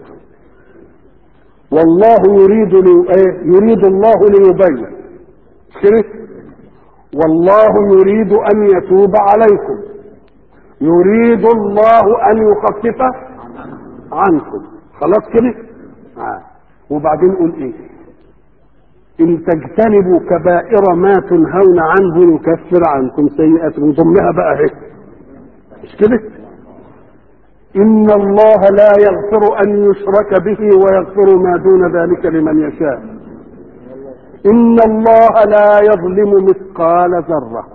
والله يريد لي... يريد الله ليبين شرك والله يريد ان يتوب عليكم يريد الله ان يخفف عنكم خلاص كده آه. وبعدين نقول ايه ان تجتنبوا كبائر ما تنهون عنه نكفر عنكم سيئاتكم ضمنها بقى هيك مش كده إن الله لا يغفر أن يشرك به ويغفر ما دون ذلك لمن يشاء إن الله لا يظلم مثقال ذرة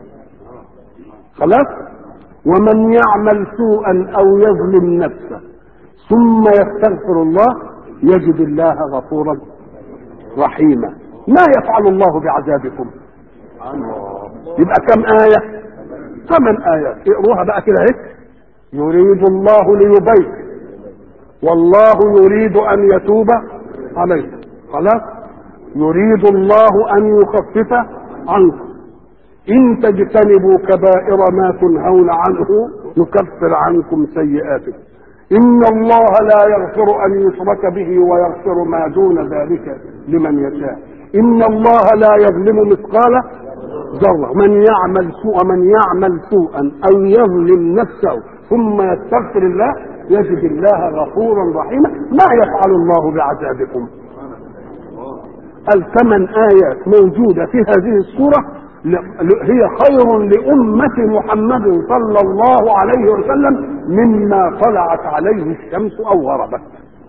خلاص ومن يعمل سوءا أو يظلم نفسه ثم يستغفر الله يجد الله غفورا رحيما ما يفعل الله بعذابكم يبقى كم آية ثمان آيات اقروها بقى كده هيك يريد الله ليبين والله يريد ان يتوب عليكم خلاص يريد الله ان يخفف عنكم ان تجتنبوا كبائر ما تنهون عنه نكفر عنكم سيئاتكم ان الله لا يغفر ان يشرك به ويغفر ما دون ذلك لمن يشاء ان الله لا يظلم مثقال ذره من يعمل سوء من يعمل سوءا او يظلم نفسه ثم يستغفر الله يجد الله غفورا رحيما ما يفعل الله بعذابكم الثمان آيات موجودة في هذه السورة هي خير لأمة محمد صلى الله عليه وسلم مما طلعت عليه الشمس أو غربت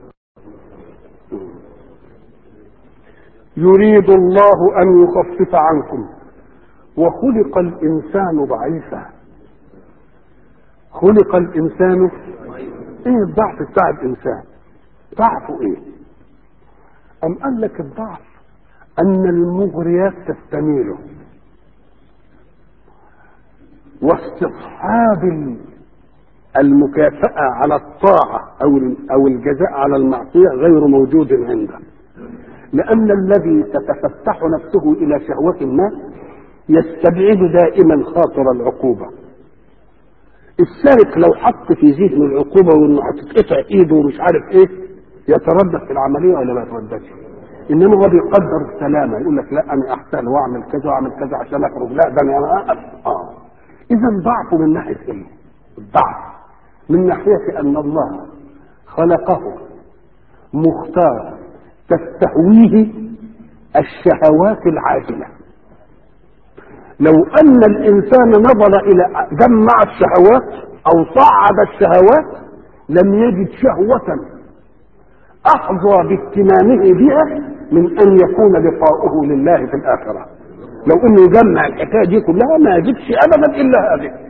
يريد الله أن يخفف عنكم وخلق الإنسان ضعيفا خلق الانسان ايه الضعف بتاع الانسان ضعفه ايه ام قال لك الضعف ان المغريات تستميله واستصحاب المكافأة على الطاعة أو أو الجزاء على المعصية غير موجود عنده. لأن الذي تتفتح نفسه إلى شهوة ما يستبعد دائما خاطر العقوبة. السارق لو حط في ذهنه العقوبه وانه هتتقطع ايده ومش عارف ايه يتردد في العمليه ولا ما يترددش؟ انما هو بيقدر السلامه يقول لك لا انا احتال واعمل كذا واعمل كذا عشان اخرج لا ده انا اه اذا ضعفه من ناحيه ايه؟ الضعف من ناحيه ان الله خلقه مختار تستهويه الشهوات العاجله لو ان الانسان نظر الى جمع الشهوات او صعد الشهوات لم يجد شهوه احظى باهتمامه بها من ان يكون لقاؤه لله في الاخره لو انه يجمع الحكايه دي كلها ما يجدش ابدا الا هذه